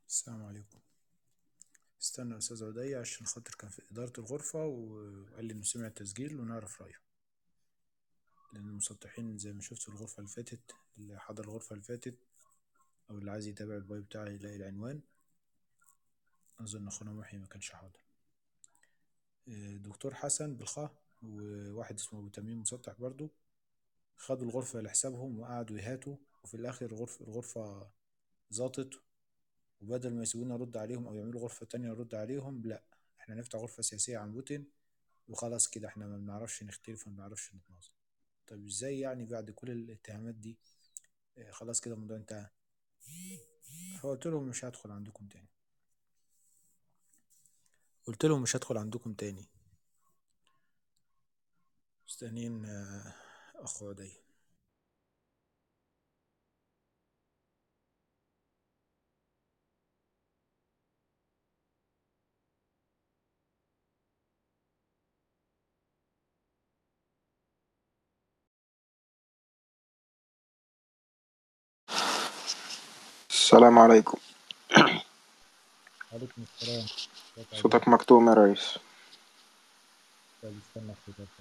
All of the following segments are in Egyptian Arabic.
السلام عليكم استنى يا أستاذ عدي عشان خاطر كان في إدارة الغرفة وقال لي إنه سمع التسجيل ونعرف رأيه لأن المسطحين زي ما شفت في الغرفة اللي فاتت اللي حضر الغرفة اللي فاتت أو اللي عايز يتابع الباي بتاعي يلاقي العنوان أظن أخونا محي ما كانش حاضر آه، دكتور حسن بالخاء وواحد اسمه أبو تميم مسطح برضو خدوا الغرفة لحسابهم وقعدوا يهاتوا وفي الآخر الغرفة الغرفة ظبطت وبدل ما يسيبونا نرد عليهم أو يعملوا غرفة تانية نرد عليهم لأ احنا نفتح غرفة سياسية عن بوتين وخلاص كده احنا ما بنعرفش نختلف وما بنعرفش نتناظر طب ازاي يعني بعد كل الاتهامات دي آه، خلاص كده الموضوع انتهى فقلت لهم مش هدخل عندكم تاني قلت لهم مش هدخل عندكم تاني مستنيين آه، اخو عدي السلام عليكم عليكم السلام ازيك يا عدي صوتك مكتوم يا ريس طب استنى اخد ده.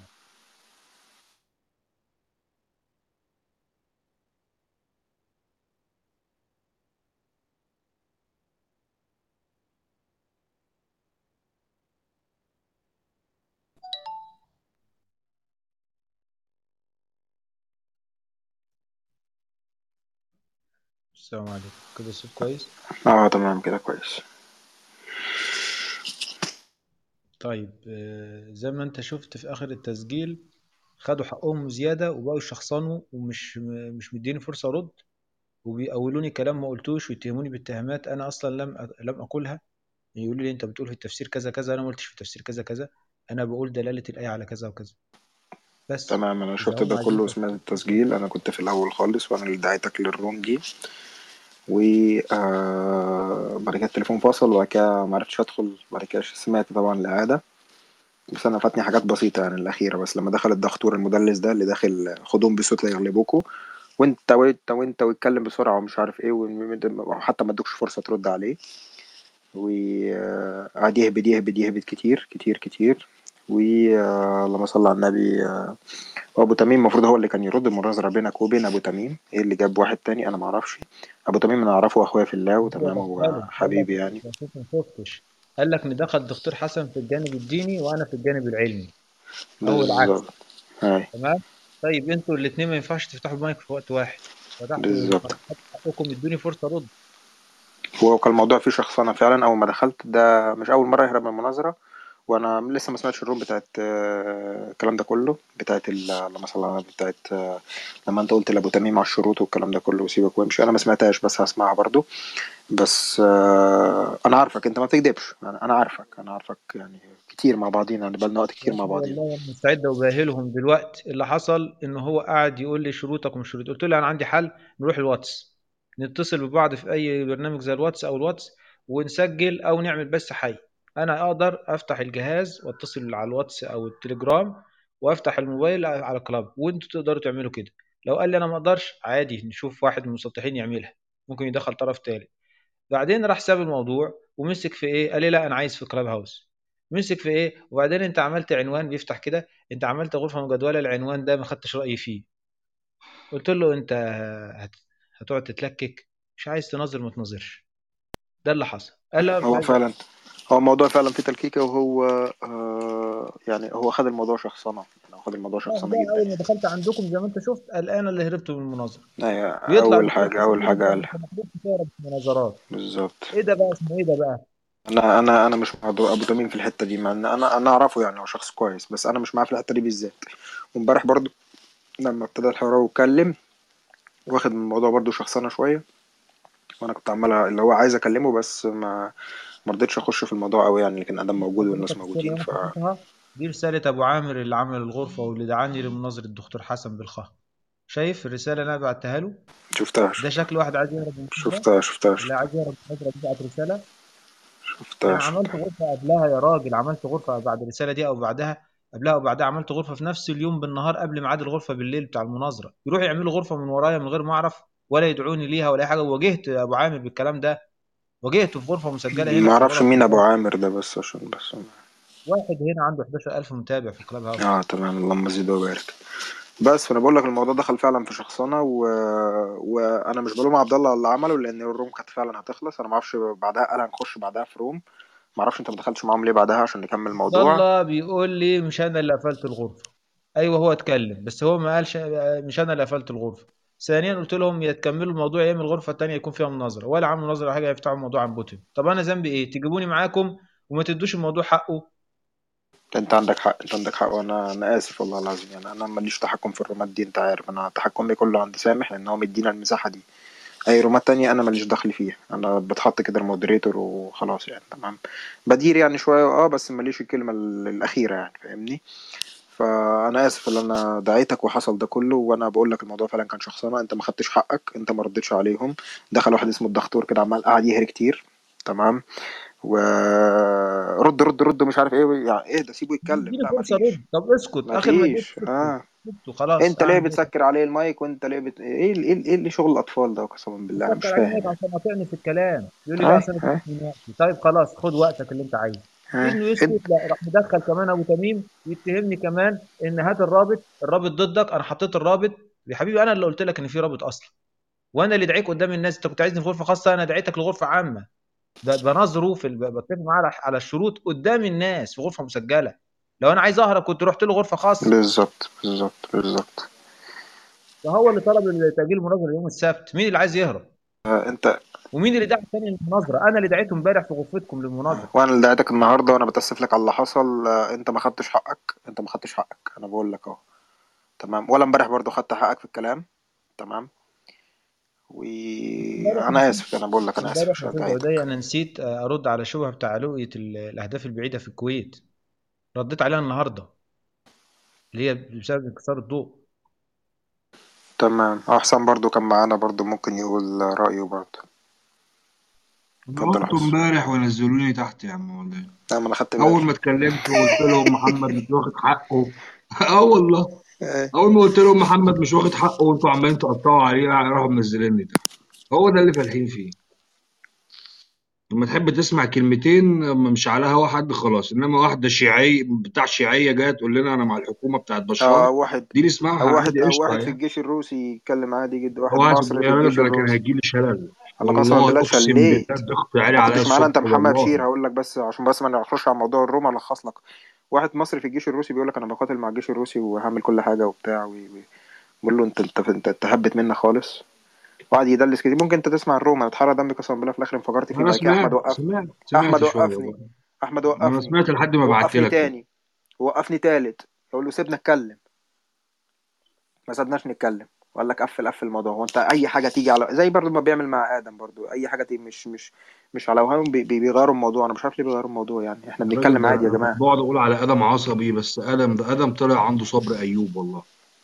السلام عليكم كده الصوت كويس اه تمام كده كويس طيب آه، زي ما انت شفت في اخر التسجيل خدوا حقهم زيادة وبقوا يشخصنوا ومش م- مش مديني فرصة ارد وبيقولوني كلام ما قلتوش ويتهموني باتهامات انا اصلا لم أ- لم اقولها يقولوا لي انت بتقول في التفسير كذا كذا انا ما قلتش في التفسير كذا كذا انا بقول دلالة الآية على كذا وكذا بس تمام انا اذا شفت هم ده عايزين كله سمعت التسجيل انا كنت في الاول خالص وانا اللي دعيتك للروم دي و آه بعد كده التليفون فصل وبعد كده معرفتش ادخل بعد كده سمعت طبعا الاعاده بس انا فاتني حاجات بسيطه يعني الاخيره بس لما دخل الدكتور المدلس ده اللي داخل خدوهم بصوت لا يغلبوكوا وانت وانت وانت ويتكلم بسرعه ومش عارف ايه وحتى ما ادوكش فرصه ترد عليه وقعد يهبد يهبد يهبد كتير كتير كتير واللهم صل على النبي آه، وابو تميم المفروض هو اللي كان يرد المناظره بينك وبين ابو تميم ايه اللي جاب واحد تاني انا ما اعرفش ابو تميم انا اعرفه اخويا في الله هو وتمام هو دخله قال حبيبي لك يعني بس انت ما شفتش قال لك ان دخل الدكتور حسن في الجانب الديني وانا في الجانب العلمي او العكس بالظبط هاي تمام طيب انتوا الاثنين ما ينفعش تفتحوا المايك في وقت واحد فتحتوا بالظبط حقكم ادوني فرصه ارد هو كان الموضوع فيه شخصنة فعلا أول ما دخلت ده مش أول مرة يهرب من المناظرة وأنا لسه ما سمعتش الروم بتاعت آه، الكلام ده كله بتاعت ال- اللهم صل على النبي بتاعت آه، لما أنت قلت لأبو تميم على الشروط والكلام ده كله وسيبك وامشي أنا ما سمعتهاش بس هسمعها برضو بس آه، أنا عارفك أنت ما بتكدبش أنا أنا عارفك أنا عارفك يعني كتير مع بعضينا يعني بقالنا وقت كتير يا مع اخي بعضينا والله انا مستعد اباهلهم دلوقتي اللي حصل ان هو قاعد يقول لي شروطك ومش شروط قلت له انا عندي حل نروح الواتس نتصل ببعض في اي برنامج زي الواتس او الواتس ونسجل او نعمل بث حي انا اقدر افتح الجهاز واتصل على الواتس او التليجرام وافتح الموبايل على كلاب وانتوا تقدروا تعملوا كده لو قال لي انا ما اقدرش عادي نشوف واحد من المسطحين يعملها ممكن يدخل طرف تالت بعدين راح ساب الموضوع ومسك في ايه قال لي لا انا عايز في كلاب هاوس مسك في ايه وبعدين انت عملت عنوان بيفتح كده انت عملت غرفه مجدوله العنوان ده ما خدتش رايي فيه قلت له انت هت... هتقعد تتلكك مش عايز تناظر ما تناظرش ده اللي حصل قال لا مش هو عايز فعلا هو الموضوع فعلا فيه تلكيكة وهو آه، يعني هو خد الموضوع شخصنة يعني هو خد الموضوع لا شخصنة ده جدا اول ما يعني دخلت عندكم زي ما انت شفت قال انا اللي هربت من المناظره أيوة، بيطلع أول دكتور حاجة حسن أول يقول لي حاجة انت قالها انت المفروض تهرب من المناظرات بالظبط ايه ده بقى اسمه ايه ده بقى انا انا انا مش مع ابو أبو تميم في الحته دي مع ان انا انا اعرفه يعني هو شخص كويس بس انا مش معاه في الحته دي بالذات وامبارح برضو لما ابتدى الحوار واتكلم واخد من الموضوع برضو شخصنه شويه وانا كنت عمال اللي هو عايز اكلمه بس ما ما رضيتش اخش في الموضوع قوي يعني لكن ادم موجود والناس حضرتك الصورة اللي موجودين انا ف حطيتها دي رسالة ابو عامر اللي عمل الغرفة واللي دعاني لمناظرة الدكتور حسن بالخه شايف الرسالة اللي انا بعتها له شفتها ده شفتها شكل واحد عايز يهرب من كده شفتها شفتها اللي شفتها عايز يهرب من المناظرة دي بعت رسالة شفتها انا عملت شفتها غرفة قبلها يا راجل عملت غرفة بعد الرسالة دي او بعدها قبلها او بعدها عملت غرفة في نفس اليوم بالنهار قبل ميعاد الغرفة بالليل بتاع المناظرة يروحوا يعملوا غرفة من ورايا من غير ما اعرف ولا يدعوني ليها ولا اي حاجة وواجهت ابو عامر بالكلام ده واجهته في غرفه مسجله هنا ما في اعرفش الغرف مين ابو بتاعتي. عامر ده بس عشان بس واحد هنا عنده 11000 متابع في كلاب هاوس اه تمام اللهم زد وبارك بس فانا بقول لك الموضوع دخل فعلا في شخصنه و... وانا مش بلوم عبد الله اللي عمله لان الروم كانت فعلا هتخلص انا ما اعرفش بعدها قال هنخش بعدها في روم ما اعرفش انت ما دخلتش معاهم ليه بعدها عشان نكمل عبد الموضوع الله بيقول لي مش انا اللي قفلت الغرفه ايوه هو اتكلم بس هو ما قالش مش انا اللي قفلت الغرفه ثانيا قلت لهم يا تكملوا الموضوع يا اما الغرفه الثانيه يكون فيها مناظره ولا عم مناظره ولا حاجه يفتحوا الموضوع عن بوتين طب انا ذنبي ايه تجيبوني معاكم وما تدوش الموضوع حقه انت عندك حق انت عندك حق وانا انا اسف والله العظيم يعني انا ماليش تحكم في الرومات دي انت عارف انا تحكمي كله عند سامح لان هو مدينا المساحه دي اي رومات تانية انا ماليش دخل فيها انا بتحط كده المودريتور وخلاص يعني تمام بدير يعني شويه اه بس ماليش الكلمه ال- الاخيره يعني فاهمني فانا اسف ان انا دعيتك وحصل ده كله وانا بقول لك الموضوع فعلا كان شخصنه انت ما خدتش حقك انت ما ردتش عليهم دخل واحد اسمه الدكتور كده عمال قاعد يهري كتير تمام ورد رد رد مش عارف ايه يعني ايه ده سيبه يتكلم اديني لا فرصه مفيش رد طب اسكت اخر ما جيت مفيش اسكت اه اسكت وخلاص انت ليه اعمل ايه بتسكر عليه المايك وانت ليه بت... ايه ال- ايه ال- ايه اللي شغل الاطفال ده قسما بالله انا مش بفكر عليه فاهم هناك يعني عشان قاطعني في الكلام يقول لي لا اي اصل انا اي كنت ناسي طيب خلاص خد وقتك اللي انت عايزه اي انه اد- يسكت لا راح مدخل كمان ابو تميم يتهمني كمان ان هات الرابط الرابط ضدك انا حطيت الرابط يا حبيبي انا اللي قلت لك ان في رابط اصلا وانا اللي دعيك قدام الناس انت كنت عايزني في غرفه خاصه انا دعيتك لغرفه عامه ده بنظره في ال- بتفق معاه على على الشروط قدام الناس في غرفه مسجله لو انا عايز اهرب كنت رحت له غرفه خاصه بالظبط بالظبط بالظبط فهو اللي طلب تاجيل المناظره يوم السبت مين اللي عايز يهرب آه، انت ومين اللي دعا تاني للمناظره انا اللي دعيته امبارح في غرفتكم للمناظره وانا اللي دعيتك النهارده وانا بتاسف لك على اللي حصل آه، انت ما خدتش حقك انت ما خدتش حقك انا بقول لك اهو تمام ولا امبارح برضو خدت حقك في الكلام تمام امبارح وانا نسيت اسف انا بقول لك انا اسف امبارح يا عشان استاذ عدي دعيتك انا نسيت ارد على شبهه بتاع رؤيه ال- الاهداف البعيده في الكويت رديت عليها النهارده اللي هي بسبب انكسار الضوء تمام اه حسام برضو كان معانا برضو ممكن يقول رأيه برضو انا اتفضل يا قلته حسام امبارح ونزلوني تحت يا عم والله لا ما انا خدت اول بالي ما اتكلمت وقلت لهم محمد مش واخد حقه اه والله ايه اول ما قلت لهم محمد مش واخد حقه وانتوا عمالين تقطعوا عليه راحوا منزليني تحت هو ده اللي فالحين فيه لما تحب تسمع كلمتين مش على هوا حد خلاص انما واحده شيعي بتاع شيعيه جايه تقول لنا انا مع الحكومه بتاعت اه بشار واحد دي نسمعها او واحد عادي او قشطه واحد في يعني الجيش الروسي يتكلم عادي جدا واحد هو مصري في يا راجل الجيش ده انا كان الروسي هيجي لي شلل انا قسما والله بالله اقسم بالله اتشليت ضغط عالي ما عليا كنتش معانا انت الصبح محمد والله شير هقول لك بس عشان بس ما نخش على موضوع الروم الخص لك واحد مصري في الجيش الروسي بيقول لك انا بقاتل مع الجيش الروسي وهعمل كل حاجه وبتاع وي- وي- بقول له انت انت انت انت هبت منا خالص وقعد يدلس كتير ممكن انت تسمع الروم انا اتحرق دمي قسما بالله في الاخر انفجرت فيه انا بعد كده سمعت احمد وقف سمعت سمعت احمد شويه وقفني بقى احمد انا وقفني سمعت لحد ما بعت وقفني لك كده تاني ووقفني تالت اقول له سيبنا اتكلم ما سيبناش نتكلم وقال لك قفل قفل الموضوع هو انت اي حاجه تيجي على زي برضو ما بيعمل مع ادم برضو اي حاجه تيجي مش مش مش على وهمهم بي- بي- بيغيروا الموضوع انا مش عارف ليه بيغيروا الموضوع يعني احنا الراجل بنتكلم ده عادي يا انا جماعه بقعد اقول على ادم عصبي بس ادم ده ادم طلع عنده صبر ايوب والله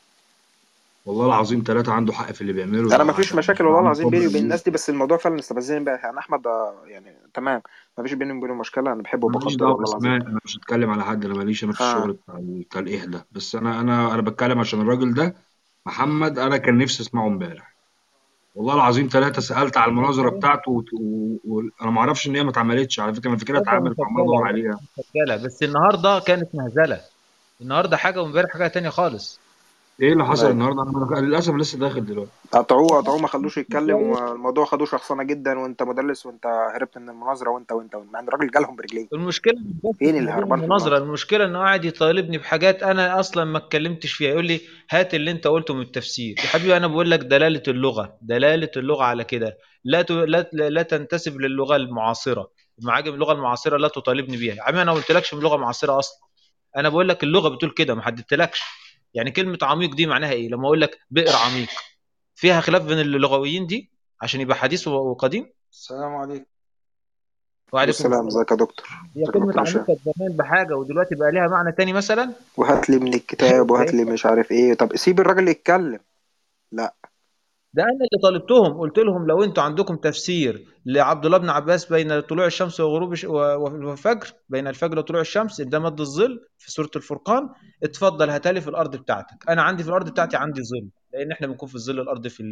والله العظيم ثلاثه عنده حق في اللي بيعمله انا يا ما فيش ادم مشاكل ده والله عنده العظيم صبر بيني وبين ايوب الناس دي بس الموضوع فعلا استفزني بقى يعني احمد ده يعني تمام ما فيش بيني وبينه مشكله انا بحبه انا ماليش وبقدره دعوه والله العظيم باسماء انا مش هتكلم على حد انا ماليش انا في اه الشغل بتاع ال- بتاع الاهدى بس انا انا انا بتكلم عشان الراجل ده محمد انا كان نفسي اسمعه امبارح والله العظيم ثلاثه سالت على المناظره مسجله بتاعته وانا و... و... أنا ما اعرفش ان هي ما اتعملتش على فكره انا فاكرها غرفه اتعملت وعمال مسجله ادور غرفه عليها مسجله بس النهارده كانت مهزله النهارده حاجه وامبارح حاجه تانية خالص ايه اللي حصل لا النهارده انا للاسف لسه داخل دلوقتي قطعوه قطعوه ما خلوش يتكلم شويه والموضوع خدوه شخصنه جدا وانت مدلس وانت هربت من المناظره وانت وانت, وانت. مع ان الراجل جالهم برجليه المشكله مش بس فين في اللي موضوع هربان في المناظره المناظره المشكله انه قاعد يطالبني بحاجات انا اصلا ما اتكلمتش فيها يقول لي هات اللي انت قلته من التفسير يا حبيبي انا بقول لك دلاله اللغه دلاله اللغه على كده لا ت... لا لا تنتسب للغه المعاصره معاجم اللغه المعاصره لا تطالبني بيها يا عم انا ما قلتلكش من لغه معاصره اصلا انا بقول لك اللغه بتقول كده ما حددتلكش يعني كلمه عميق دي معناها ايه لما اقول لك بئر عميق فيها خلاف بين اللغويين دي عشان يبقى حديث وقديم السلام عليكم وعليكم السلام السلام ازيك يا دكتور هي ازيك يا كلمه دكتور عميق هشام كانت زمان بحاجه ودلوقتي بقى ليها معنى تاني مثلا وهات لي من الكتاب وهات لي مش عارف ايه طب سيب الراجل يتكلم لا ده انا اللي طالبتهم قلت لهم لو انتوا عندكم تفسير لعبد الله بن عباس بين طلوع الشمس وغروب الش... و- والفجر بين الفجر وطلوع الشمس ده مد الظل في سوره الفرقان اتفضل هاتلي في الارض بتاعتك انا عندي في الارض بتاعتي عندي ظل لان احنا بنكون في الظل الارض في الليل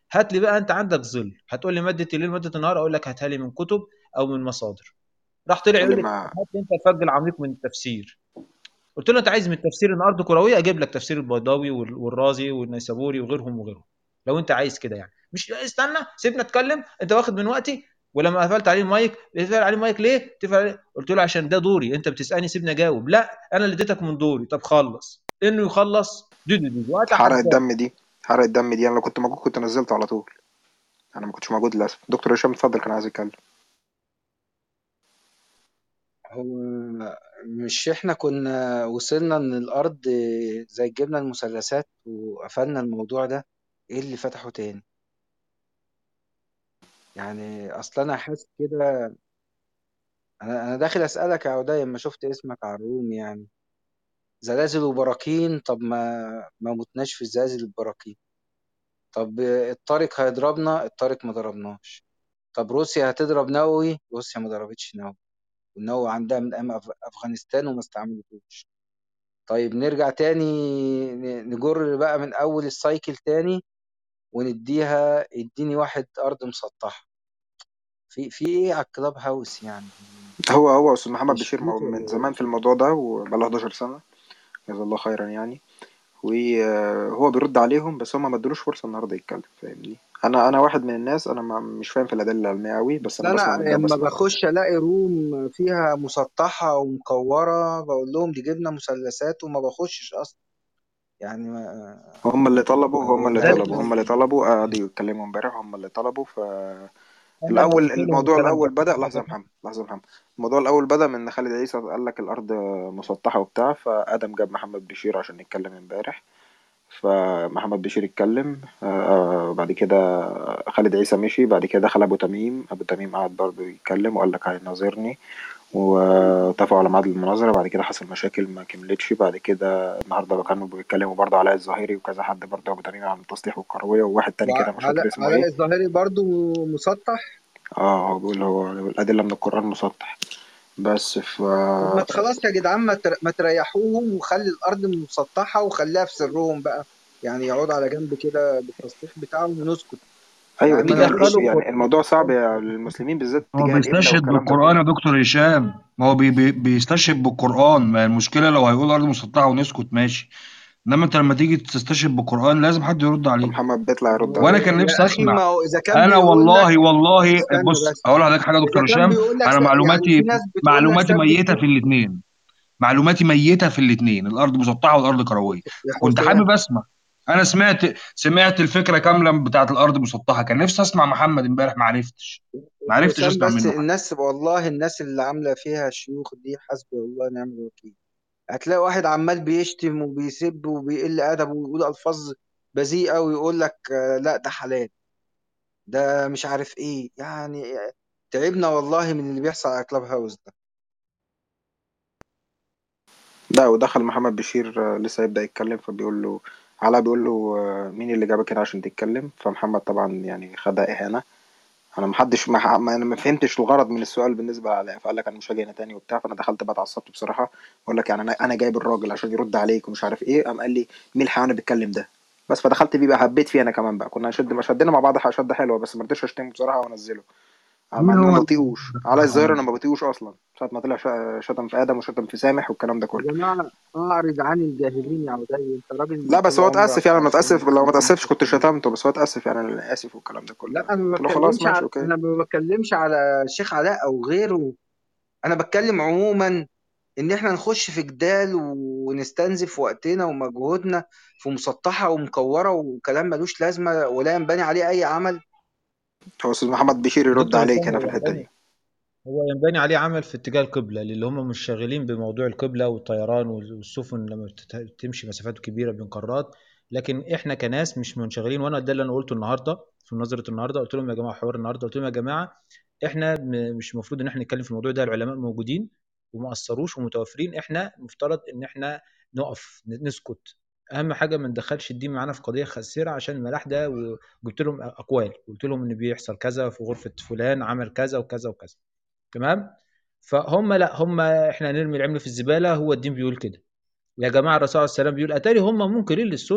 هات لي بقى انت عندك ظل هتقول لي ماده الليل ماده النهار اقول لك هاتها لي من كتب او من مصادر راح طلع قال لي يقول لي ما هات لي انت الفرق العميق من التفسير قلت له انت عايز من التفسير ان ارض كرويه اجيب لك تفسير البيضاوي وال- والرازي والنيسابوري وغيرهم وغيرهم لو انت عايز كده يعني مش استنى سيبنا اتكلم انت واخد من وقتي ولما قفلت عليه المايك قفلت عليه المايك ليه؟ تقفل عليه قلت له عشان ده دوري انت بتسالني سيبني اجاوب لا انا اللي اديتك من دوري طب خلص انه يخلص دي دي دي حرق واتحدى الدم دي حرق الدم دي انا لو كنت موجود كنت نزلته على طول انا ما كنتش موجود للاسف دكتور هشام اتفضل كان عايز يتكلم هو مش احنا كنا وصلنا ان الارض زي جبنا المثلثات وقفلنا الموضوع ده ايه اللي فتحه تاني يعني اصلا انا حاسس كده انا انا داخل اسالك يا عدي لما شفت اسمك على الروم يعني زلازل وبراكين طب ما ما متناش في الزلازل البراكين طب الطارق هيضربنا الطارق ما ضربناش طب روسيا هتضرب نووي روسيا ما ضربتش نووي والنووي عندها من ايام أف- افغانستان وما استعملتوش طيب نرجع تاني ن- نجر بقى من اول السايكل تاني ونديها اديني واحد ارض مسطحه في في ايه على الكلاب هاوس يعني هو هو استاذ محمد مش بشير مو- من فاهم زمان في الموضوع ده وبقاله 11 سنه جزاه الله خيرا يعني وهو بيرد عليهم بس هم ما ادولوش فرصه النهارده يتكلم فاهمني انا انا واحد من الناس انا ما مش فاهم في الادله العلميه قوي بس انا انا بسمع من ده لما وبسمع من ده بخش الاقي روم فيها مسطحه ومكوره بقول لهم دي جبنه مثلثات وما بخشش اصلا يعني ما هم اللي طلبوا هم اللي ده طلبوا هم اللي طلبوا قعدوا يتكلموا امبارح هم اللي طلبوا ف انا الاول قلت لهم الموضوع الكلام الاول ده بدا لحظه يا محمد لحظه يا محمد الموضوع الاول بدا من ان خالد عيسى قال لك الارض مسطحه وبتاع فادم جاب محمد بشير عشان يتكلم امبارح فمحمد بشير اتكلم آه، بعد كده خالد عيسى مشي بعد كده دخل ابو تميم ابو تميم قعد برضه يتكلم وقال لك هيناظرني واتفقوا على ميعاد المناظرة بعد كده حصل مشاكل ما كملتش بعد كده النهارده كانوا بيتكلموا برضه علاء الظاهري وكذا حد برضه ابو تميم عن التصليح والكروية وواحد تاني كده مش فاكر علاء اسمه علاء ايه الظاهري برضو مسطح اه هو بيقول هو الأدلة من القرآن مسطح بس ف طب ما خلاص يا جدعان ما تر- ما تريحوهم وخلي الارض مسطحه وخليها في سرهم بقى يعني يقعدوا على جنب كده بالتصريح بتاعهم ونسكت ايوه يعني دي ما دي مش يعني الموضوع صعب يا للمسلمين بالذات هو تجاه القبلة بيستشهد والكلام ده بالقرآن كله يا دكتور هشام ما هو بي بي بيستشهد بالقرآن ما المشكلة لو هيقول أرض مسطحة ونسكت ماشي إنما أنت لما تيجي تستشهد بالقرآن لازم حد يرد عليه فمحمد بيطلع يرد وأنا عليه كان نفسي يا اخي أسمع ما هو اذا كان أنا بيقول لك والله والله استنى بص بس أقول لحضرتك حاجة يا اذا دكتور كان هشام بيقول لك أنا س- يعني معلوماتي في ناس بتقول لك معلوماتي ثبت ميتة دي في الاتنين معلوماتي ميتة في الاتنين الأرض مسطحة والأرض كروية يا كنت حسام حابب أسمع أنا سمعت سمعت الفكرة كاملة بتاعت الأرض مسطحة كان نفسي أسمع محمد امبارح ما عرفتش ما عرفتش حسام أسمع بس منه حاجة الناس والله الناس اللي عامله فيها الشيوخ دي حسبي الله ونعم الوكيل هتلاقي واحد عمال بيشتم وبيسب وبيقل ادب ويقول الفاظ بذيئه ويقول لك آه، لا ده حلال ده مش عارف ايه يعني تعبنا والله من اللي بيحصل على كلاب هاوس ده لا ودخل محمد بشير آه، لسه هيبدأ يتكلم فبيقول له علاء بيقول له آه، مين اللي جابك هنا عشان تتكلم فمحمد طبعا يعني خدها إهانة انا محدش ما ما- انا ما فهمتش الغرض من السؤال بالنسبه لعلاء فقال لك انا مش هاجي هنا تاني وبتاع فانا دخلت بقى اتعصبت بصراحه اقول لك يعني انا انا جايب الراجل عشان يرد عليك ومش عارف ايه قام قال لي مين الحيوان اللي بيتكلم ده بس فدخلت فيه بقى هبيت فيه انا كمان بقى كنا شد ما شدنا مع بعض شده حلوه بس ما رضيتش اشتمه بصراحه وانزله مع مين ان انا هو ما اللي بطيقوش على الظاهر انا ما بطيقوش اصلا ساعه ما طلع ش- شتم في ادم وشتم في سامح والكلام ده كله يا جماعه اعرض عن الجاهلين يا عدي انت راجل لا بس طول هو عمرك اتاسف يعني ما عشان اتاسف لو ما الاسلام اتاسفش كنت شتمته بس هو اتاسف يعني انا اسف والكلام ده كله لا يعني انا ما قلت له خلاص بتكلمش ماشي على اوكي انا ما بتكلمش على الشيخ علاء او غيره انا بتكلم عموما ان احنا نخش في جدال ونستنزف وقتنا ومجهودنا في مسطحه ومكوره وكلام ملوش لازمه ولا ينبني عليه اي عمل هو استاذ محمد بشير يرد دكتور عليك هشام هنا في هو الحته ينبني دي هو ينبني عليه عمل في اتجاه القبلة اللي هم مش شاغلين بموضوع القبلة والطيران والسفن لما بتت- تمشي مسافات كبيرة بين قارات لكن احنا كناس مش منشغلين وانا ده اللي انا قلته النهارده في مناظرة النهارده قلت لهم يا جماعة حوار النهارده قلت لهم يا جماعة احنا م- مش المفروض ان احنا نتكلم في الموضوع ده العلماء موجودين وما قصروش ومتوفرين احنا مفترض ان احنا نقف ن- نسكت اهم حاجه ما ندخلش الدين معانا في قضيه خسيره عشان الملاح ده وجبت لهم اقوال قلت لهم ان بيحصل كذا في غرفه فلان عمل كذا وكذا وكذا تمام فهم لا هم احنا نرمي العمل في الزباله هو الدين بيقول كده يا جماعه الرسول عليه السلام بيقول اتاري هم منكرين للسنه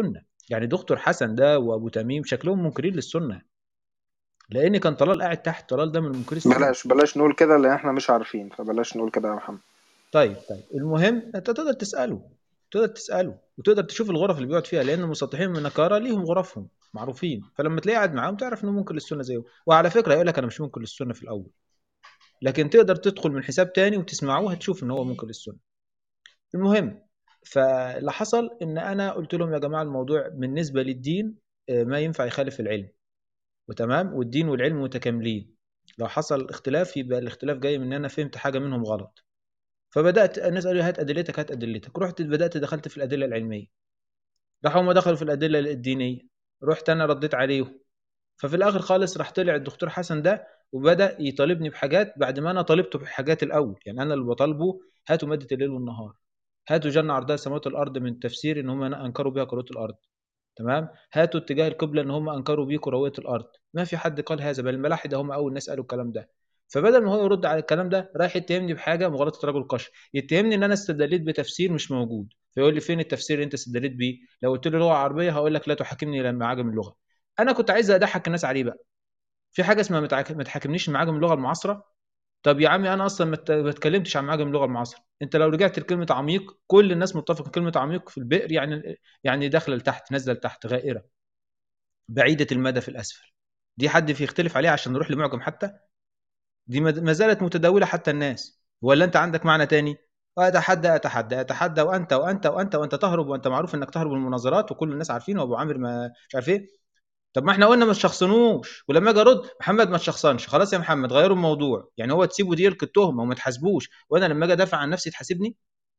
يعني دكتور حسن ده وابو تميم شكلهم منكرين للسنه لان كان طلال قاعد تحت طلال ده من منكري السنه بلاش بلاش نقول كده لان احنا مش عارفين فبلاش نقول كده يا محمد طيب طيب المهم انت تقدر تساله تقدر تساله وتقدر تشوف الغرف اللي بيقعد فيها لان المسطحين من النكاره ليهم غرفهم معروفين فلما تلاقيه قاعد معاهم تعرف انه منكر للسنه زيهم وعلى فكره يقول لك انا مش منكر للسنه في الاول لكن تقدر تدخل من حساب تاني وتسمعوه هتشوف ان هو منكر للسنه المهم فاللي حصل ان انا قلت لهم يا جماعه الموضوع بالنسبه للدين آه، ما ينفع يخالف العلم وتمام والدين والعلم متكاملين لو حصل اختلاف يبقى الاختلاف جاي من ان انا فهمت حاجه منهم غلط فبدات الناس قالوا لي هات ادلتك هات ادلتك رحت بدات دخلت في الادله العلميه راحوا هم دخلوا في الادله الدينيه رحت انا رديت عليهم ففي الاخر خالص راح طلع الدكتور حسن ده وبدا يطالبني بحاجات بعد ما انا طالبته بحاجات الاول يعني انا اللي بطالبه هاتوا ماده الليل والنهار هاتوا جنة عرضها السماوات والارض من تفسير ان هم انكروا بها كرويه الارض تمام هاتوا اتجاه القبله ان هم انكروا بيه كرويه الارض ما في حد قال هذا بل الملاحده هم اول ناس قالوا الكلام ده فبدل ما هو يرد على الكلام ده رايح يتهمني بحاجه مغالطه رجل قش يتهمني ان انا استدليت بتفسير مش موجود فيقول لي فين التفسير اللي انت استدليت بيه لو قلت له لغه عربيه هقول لك لا تحاكمني لما عجم اللغه انا كنت عايز اضحك الناس عليه بقى في حاجه اسمها متعك- ما تحاكمنيش معاجم اللغه المعاصره طب يا عمي انا اصلا ما ات- ما اتكلمتش عن معاجم اللغه المعاصره انت لو رجعت لكلمه عميق كل الناس متفقه كلمه عميق في البئر يعني يعني داخله لتحت نازله لتحت غائره بعيده المدى في الاسفل دي حد في يختلف عليها عشان نروح لمعجم حتى دي ما ما زالت متداوله حتى الناس ولا انت عندك معنى تاني اتحدى اتحدى اتحدى وانت وانت وانت وانت تهرب وانت معروف انك تهرب من المناظرات وكل الناس عارفين وابو عامر ما مش عارف ايه طب ما احنا قلنا ما تشخصنوش ولما اجي ارد محمد ما تشخصنش خلاص يا محمد غيروا الموضوع يعني هو تسيبه دي يلقي التهمه وما تحاسبوش وانا لما اجي ادافع عن نفسي تحاسبني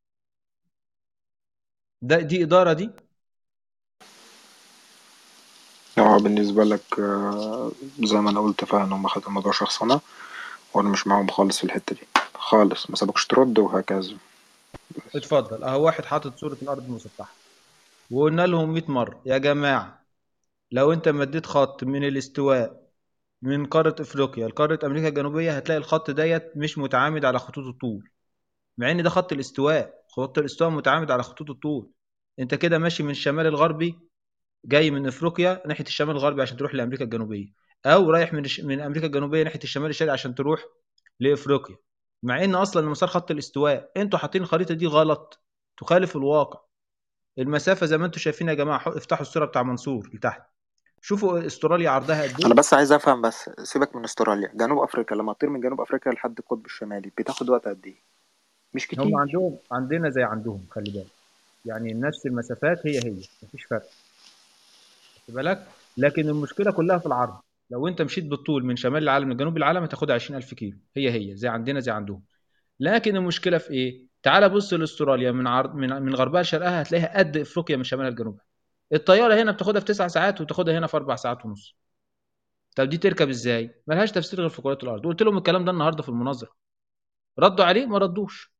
ده دي اداره دي هو بالنسبة لك آه، زي ما أنا قلت فعلا هم خدوا الموضوع شخصنة وأنا مش معاهم خالص في الحتة دي خالص ما سابقش ترد وهكذا اتفضل اهو واحد حاطط صوره الارض المسطحه وقلنا لهم 100 مره يا جماعه لو انت مديت خط من الاستواء من قاره افريقيا لقاره امريكا الجنوبيه هتلاقي الخط ديت مش متعامد على خطوط الطول مع ان ده خط الاستواء خط الاستواء متعامد على خطوط الطول انت كده ماشي من الشمال الغربي جاي من افريقيا ناحيه الشمال الغربي عشان تروح لامريكا الجنوبيه او رايح من الش... من امريكا الجنوبيه ناحيه الشمال الشرقي عشان تروح لافريقيا مع ان اصلا مسار خط الاستواء انتوا حاطين الخريطه دي غلط تخالف الواقع المسافه زي ما انتوا شايفين يا جماعه حو- افتحوا الصوره بتاع منصور لتحت شوفوا استراليا عرضها قد أنا ايه بس عايز أفهم بس سيبك من أستراليا جنوب أفريقيا لما تطير من جنوب أفريقيا لحد القطب الشمالي بتاخد وقت قد إيه؟ مش هم كتير عندهم عندنا زي عندهم خلي بالك يعني نفس المسافات هي هي مفيش فرق خد بالك لكن المشكله كلها في العرض لو انت مشيت بالطول من شمال العالم لجنوب العالم هتاخدها 20000 كيلو هي هي زي عندنا زي عندهم لكن المشكله في ايه تعال بص لاستراليا من عرض من من غربها لشرقها هتلاقيها قد افريقيا من شمالها لجنوبها الطياره هنا بتاخدها في 9 ساعات وتاخدها هنا في 4 ساعات ونص طب دي تركب ازاي ملهاش تفسير غير في كرة الارض قلت لهم الكلام ده النهارده في المناظره ردوا عليه ما ردوش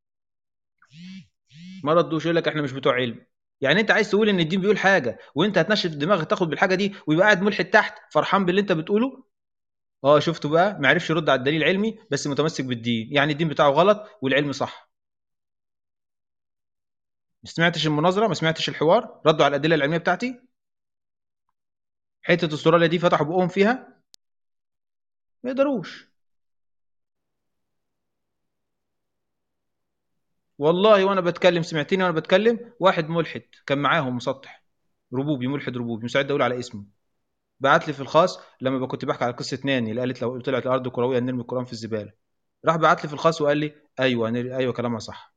ما ردوش يقول لك احنا مش بتوع علم يعني انت عايز تقول ان الدين بيقول حاجه وانت هتنشف دماغك تاخد بالحاجه دي ويبقى قاعد ملحد تحت فرحان باللي انت بتقوله اه شفتوا بقى ما عرفش يرد على الدليل العلمي بس متمسك بالدين يعني الدين بتاعه غلط والعلم صح ما سمعتش المناظره ما سمعتش الحوار ردوا على الادله العلميه بتاعتي حته استراليا دي فتحوا بقهم فيها ما يقدروش والله وانا بتكلم سمعتني وانا بتكلم واحد ملحد كان معاهم مسطح ربوبي ملحد ربوبي مستعد اقول على اسمه بعت لي في الخاص لما كنت بحكي على قصه ناني اللي قالت لو طلعت الارض كرويه نرمي القران في الزباله راح بعت لي في الخاص وقال لي ايوه نر- ايوه كلامها صح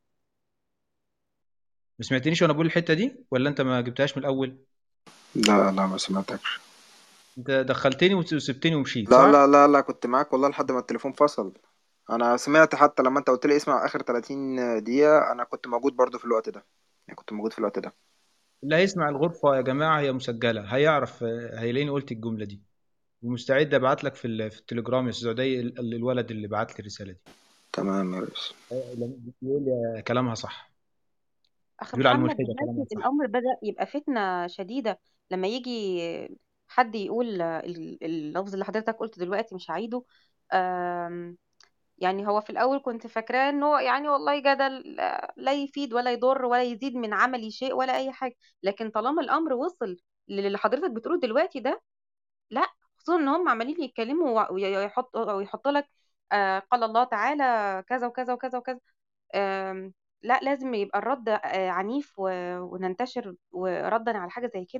ما سمعتنيش وانا بقول الحته دي ولا انت ما جبتهاش من الاول لا لا ما سمعتكش انت دخلتني وس- وسبتني ومشيت لا صح لا لا لا كنت معاك والله لحد ما التليفون فصل أنا سمعت حتى لما أنت قلت لي اسمع آخر 30 دقيقة أنا كنت موجود برضو في الوقت ده يعني كنت موجود في الوقت ده اللي هيسمع الغرفه يا جماعه هي مسجله هيعرف آه، هيلاقيني قلت الجمله دي ومستعد ابعت لك في ال- في التليجرام يا استاذ عدي ال- ال- الولد اللي بعت لي الرساله دي تمام يا ريس آه، لما بيقول لي كلامها صح أخ بيقول على محمد الملحده كلامها دلوقتي صح الأمر بدأ يبقى فتنة شديدة لما يجي حد يقول ال- اللفظ اللي حضرتك قلته دلوقتي مش هعيده آم، يعني هو في الأول كنت فاكراه إنه يعني والله جدل آه، لا يفيد ولا يضر ولا يزيد من عملي شيء ولا أي حاجة لكن طالما الأمر وصل اللي حضرتك بتقوله دلوقتي ده لا خصوصا ان هم عمالين يتكلموا ويحط ويحط لك آه قال الله تعالى كذا وكذا وكذا وكذا آم، لا لازم يبقى الرد آه، عنيف و- وننتشر وردا على حاجة زي كده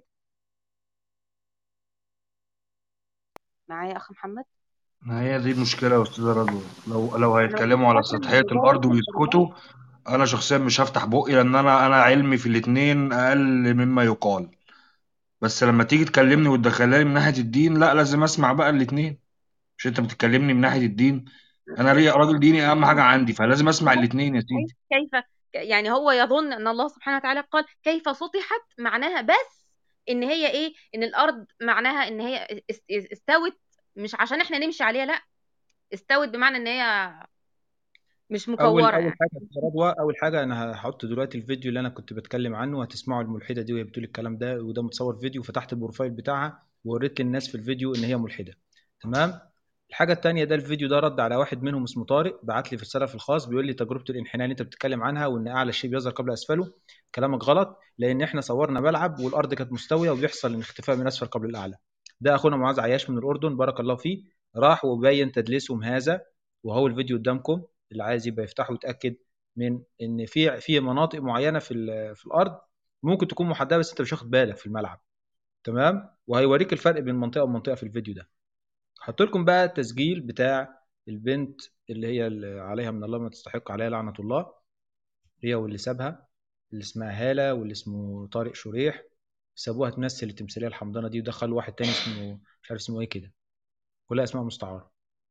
معايا يا اخ محمد ما هي دي المشكلة يا أستاذة رضوى لو لو انا هيتكلموا على فاكره ان سطحية الموضوع الأرض وصل خلي ويسكتوا بالك أنا شخصيا مش هفتح بقي لأن أنا أنا علمي في الاتنين أقل مما يقال بس لما تيجي تكلمني وتدخلني من ناحية الدين لا لازم أسمع بقى الاتنين مش أنت بتكلمني من ناحية الدين أنا ليا راجل ديني أهم حاجة عندي فلازم أسمع الاتنين يا سيدي كيف يعني هو يظن ان الله سبحانه وتعالى قال كيف سطحت معناها بس ان هي ايه ان الارض معناها ان هي است- استوت مش عشان احنا نمشي عليها لا استوت بمعنى ان هي مش اول مكوره اول يعني حاجه يا رضوى اول حاجه انا هحط دلوقتي الفيديو اللي انا كنت بتكلم عنه هتسمعوا الملحده دي وهي بتقول الكلام ده وده متصور فيديو فتحت البروفايل بتاعها ووريت للناس في الفيديو ان هي ملحده تمام الحاجه الثانيه ده الفيديو ده رد على واحد منهم اسمه طارق بعت لي في السلف في الخاص بيقول لي تجربه الانحناء اللي انت بتتكلم عنها وان اعلى شيء بيظهر قبل اسفله كلامك غلط لان احنا صورنا ملعب والارض كانت مستويه وبيحصل الاختفاء من اسفل قبل الاعلى ده اخونا معاذ عياش من الاردن بارك الله فيه راح وبين تدليسهم هذا وهو الفيديو قدامكم اللي عايز يبقى يفتحه ويتاكد من ان في في مناطق معينه في ال- في الارض ممكن تكون محدده بس انت مش واخد بالك في الملعب تمام وهيوريك الفرق بين منطقه ومنطقه في الفيديو ده هحط لكم بقى التسجيل بتاع البنت اللي هي اللي عليها من الله ما تستحق عليها لعنه الله هي واللي سابها اللي اسمها هاله واللي اسمه طارق شريح سابوها تمثل التمثيليه الحمضانه دي ودخلوا واحد تاني اسمه مش عارف اسمه ايه كده كلها اسماء مستعاره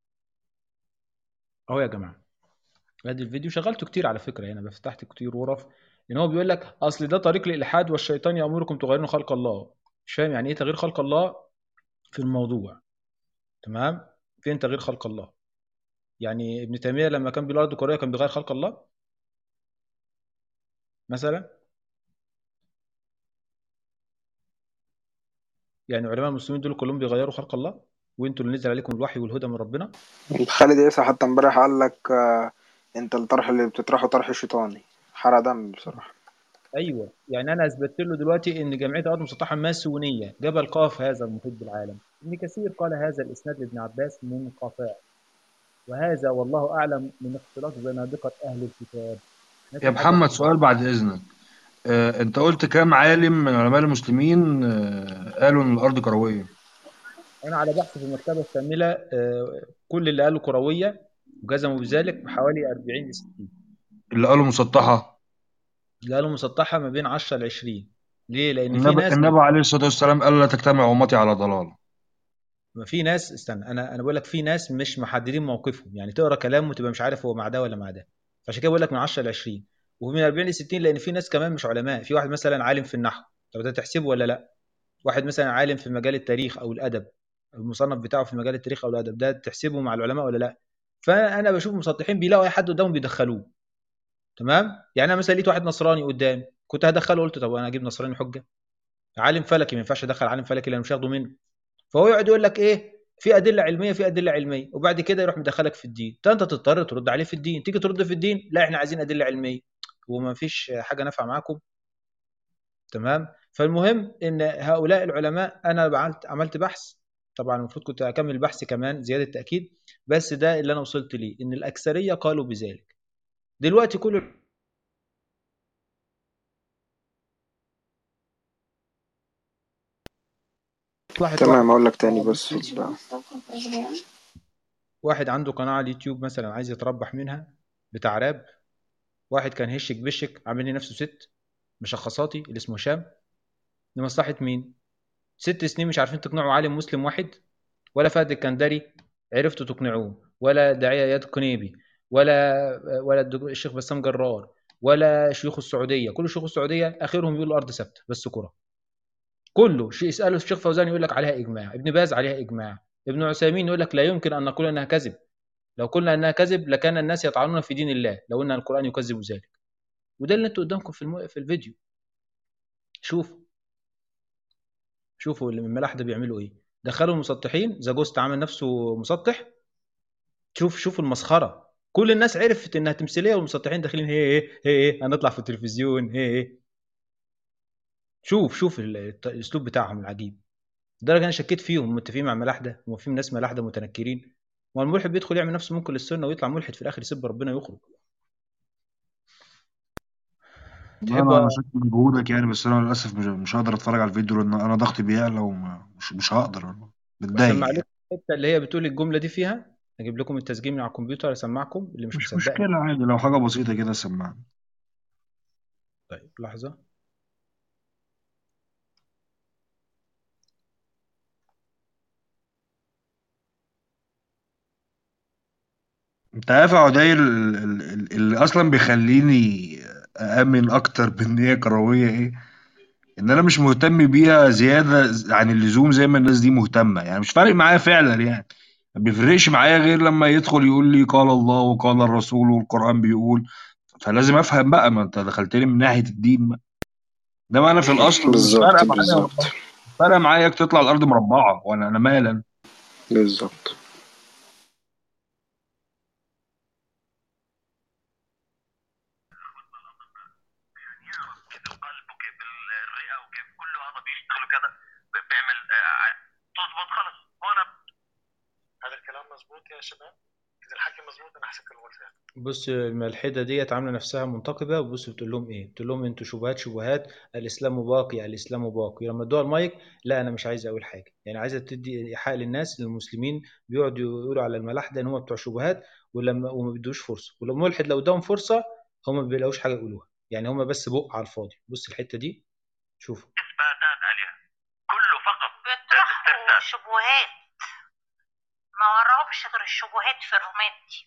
اهو يا جماعه ادي الفيديو شغلته كتير على فكره هنا فتحت كتير غرف ان هو بيقول لك اصل ده طريق الالحاد والشيطان يامركم تغيرون خلق الله مش فاهم يعني ايه تغيير خلق الله في الموضوع تمام فين تغيير خلق الله يعني ابن تيميه لما كان بيقول الارض كرويه كان بيغير خلق الله مثلا يعني علماء المسلمين دول كلهم بيغيروا خلق الله وانتوا اللي نزل عليكم الوحي والهدى من ربنا خالد عيسى حتى امبارح قال لك آه، انت الطرح اللي بتطرحه طرح شيطاني حرق دم بصراحة ايوه يعني انا اثبتت له دلوقتي ان جمعيه الارض المسطحه ماسونيه جبل قاف هذا المحيط بالعالم ابن كثير قال هذا الاسناد لابن عباس منقطع وهذا والله اعلم من اختلاط زنادقه اهل الكتاب ناس يا الحاجة محمد سؤال بعد إذنك آه، أنت قلت كام عالم من علماء المسلمين آه، قالوا إن الأرض كروية انا على بحث في المكتبه الكامله آه، كل اللي قالوا كرويه وجزموا بذلك حوالي 40 ل 60 اللي قالوا مسطحة اللي قالوا مسطحه ما بين 10 ل 20 ليه لان في النبي ناس النبي عليه الصلاة والسلام قال لا تجتمع أمتي على ضلال ما في ناس استنى انا انا بقول لك في ناس مش محددين موقفهم يعني تقرا كلامه وتبقى مش عارف هو مع ده ولا مع ده فعشان كده بقول لك من 10 ل 20 ومن 40 ل 60 لان في ناس كمان مش علماء في واحد مثلا عالم في النحو طب ده تحسبه ولا لا واحد مثلا عالم في مجال التاريخ او الادب المصنف بتاعه في مجال التاريخ او الادب ده تحسبه مع العلماء ولا لا فانا بشوف مسطحين بيلاقوا اي حد قدامهم بيدخلوه تمام يعني انا مثلا لقيت واحد نصراني قدامي كنت هدخله قلت طب انا اجيب نصراني حجه عالم فلكي ما ينفعش ادخل عالم فلكي لانه مش هاخده منه فهو يقعد يقول لك ايه في ادله علميه في ادله علميه وبعد كده يروح مدخلك في الدين ده انت تضطر ترد عليه في الدين تيجي ترد في الدين لا احنا عايزين ادله علميه وما فيش حاجه نافعه معاكم تمام فالمهم ان هؤلاء العلماء انا عملت عملت بحث طبعا المفروض كنت اكمل بحث كمان زياده تاكيد بس ده اللي انا وصلت ليه ان الاكثريه قالوا بذلك دلوقتي كل واحد تمام اقول لك تاني بس واحد عنده قناه على اليوتيوب مثلا عايز يتربح منها بتاع راب واحد كان هشك بشك عامل لي نفسه ست مشخصاتي اللي اسمه هشام لمصلحه مين؟ ست سنين مش عارفين تقنعوا عالم مسلم واحد ولا فهد الكندري عرفتوا تقنعوه ولا داعيه اياد قنيبي ولا ولا الدكتور- الشيخ بسام جرار ولا شيوخ السعوديه كل شيوخ السعوديه اخرهم يقولوا الارض ثابته بس كره كله شيء يساله الشيخ فوزان يقول لك عليها اجماع ابن باز عليها اجماع ابن عثيمين يقول لك لا يمكن ان نقول انها كذب لو قلنا انها كذب لكان الناس يطعنون في دين الله لو ان القران يكذب ذلك وده اللي انتوا قدامكم في الم... في الفيديو شوفوا شوفوا اللي من الملاح ده بيعملوا ايه دخلوا المسطحين زاجوست عامل نفسه مسطح شوف شوفوا المسخره كل الناس عرفت انها تمثيليه والمسطحين داخلين هي ايه هي ايه هنطلع في التلفزيون هي ايه شوف شوف ال- الت- الاسلوب بتاعهم العجيب لدرجه انا شكيت فيهم هم متفقين مع ملاحده هم في ناس ملاحده متنكرين ما الملحد بيدخل يعمل نفسه ممكن للسنه ويطلع ملحد في الاخر يسب ربنا يخرج والله انا تحبوا انا شاكر مجهودك يعني بس انا للاسف مش مش هقدر اتفرج على الفيديو لان انا ضغطي بيعلى ومش مش هقدر والله متضايق اسمع يعني لكم الحته اللي هي بتقول الجمله دي فيها اجيب لكم التسجيل من على الكمبيوتر اسمعكم اللي مش مش مصدقني مشكلة عادي لو حاجة بسيطة كده سمعني طيب لحظه انت عارف يا عدير ال- ال- ال- اللي اصلا بيخليني اامن اكتر بان هي كروية ايه ان انا مش مهتم بيها زيادة عن اللزوم زي ما الناس دي مهتمة يعني مش فارق معايا فعلا يعني ما بيفرقش معايا غير لما يدخل يقول لي قال الله وقال الرسول والقرآن بيقول فلازم افهم بقى ما انت دخلتني من ناحية الدين بقى ده انا في الاصل مش بالظبط فارقة معايا بالظبط والله مش فارقة معايا تطلع الارض مربعة وانا انا مالا بالظبط كيف القلب وكيف الرئه وكيف كل هذا بيشتغلوا كذا ب- بيعمل آه، تظبط خلص هون هذا الكلام مزبوط يا شباب اذا الحكي مزبوط انا احسك الغرفه بص الملحده ديت عامله نفسها منتقبه وبص بتقول لهم ايه بتقول لهم انتوا شبهات شبهات الاسلام باقي الاسلام باقي لما ادوها المايك لا انا مش عايز اقول حاجه يعني عايزه تدي ايحاء للناس للمسلمين بيقعدوا يقولوا على الملاحده ان هم بتوع شبهات ولما وما بيدوش فرصه ولما ملحد لو اداهم فرصه هم ما بيلاقوش حاجه يقولوها يعني هم بس بق على الفاضي بص الحته دي شوفوا اثباتات عليها كله فقط بيطرحوا استفتاء شبهات ما وراهمش غير الشبهات في الرومات دي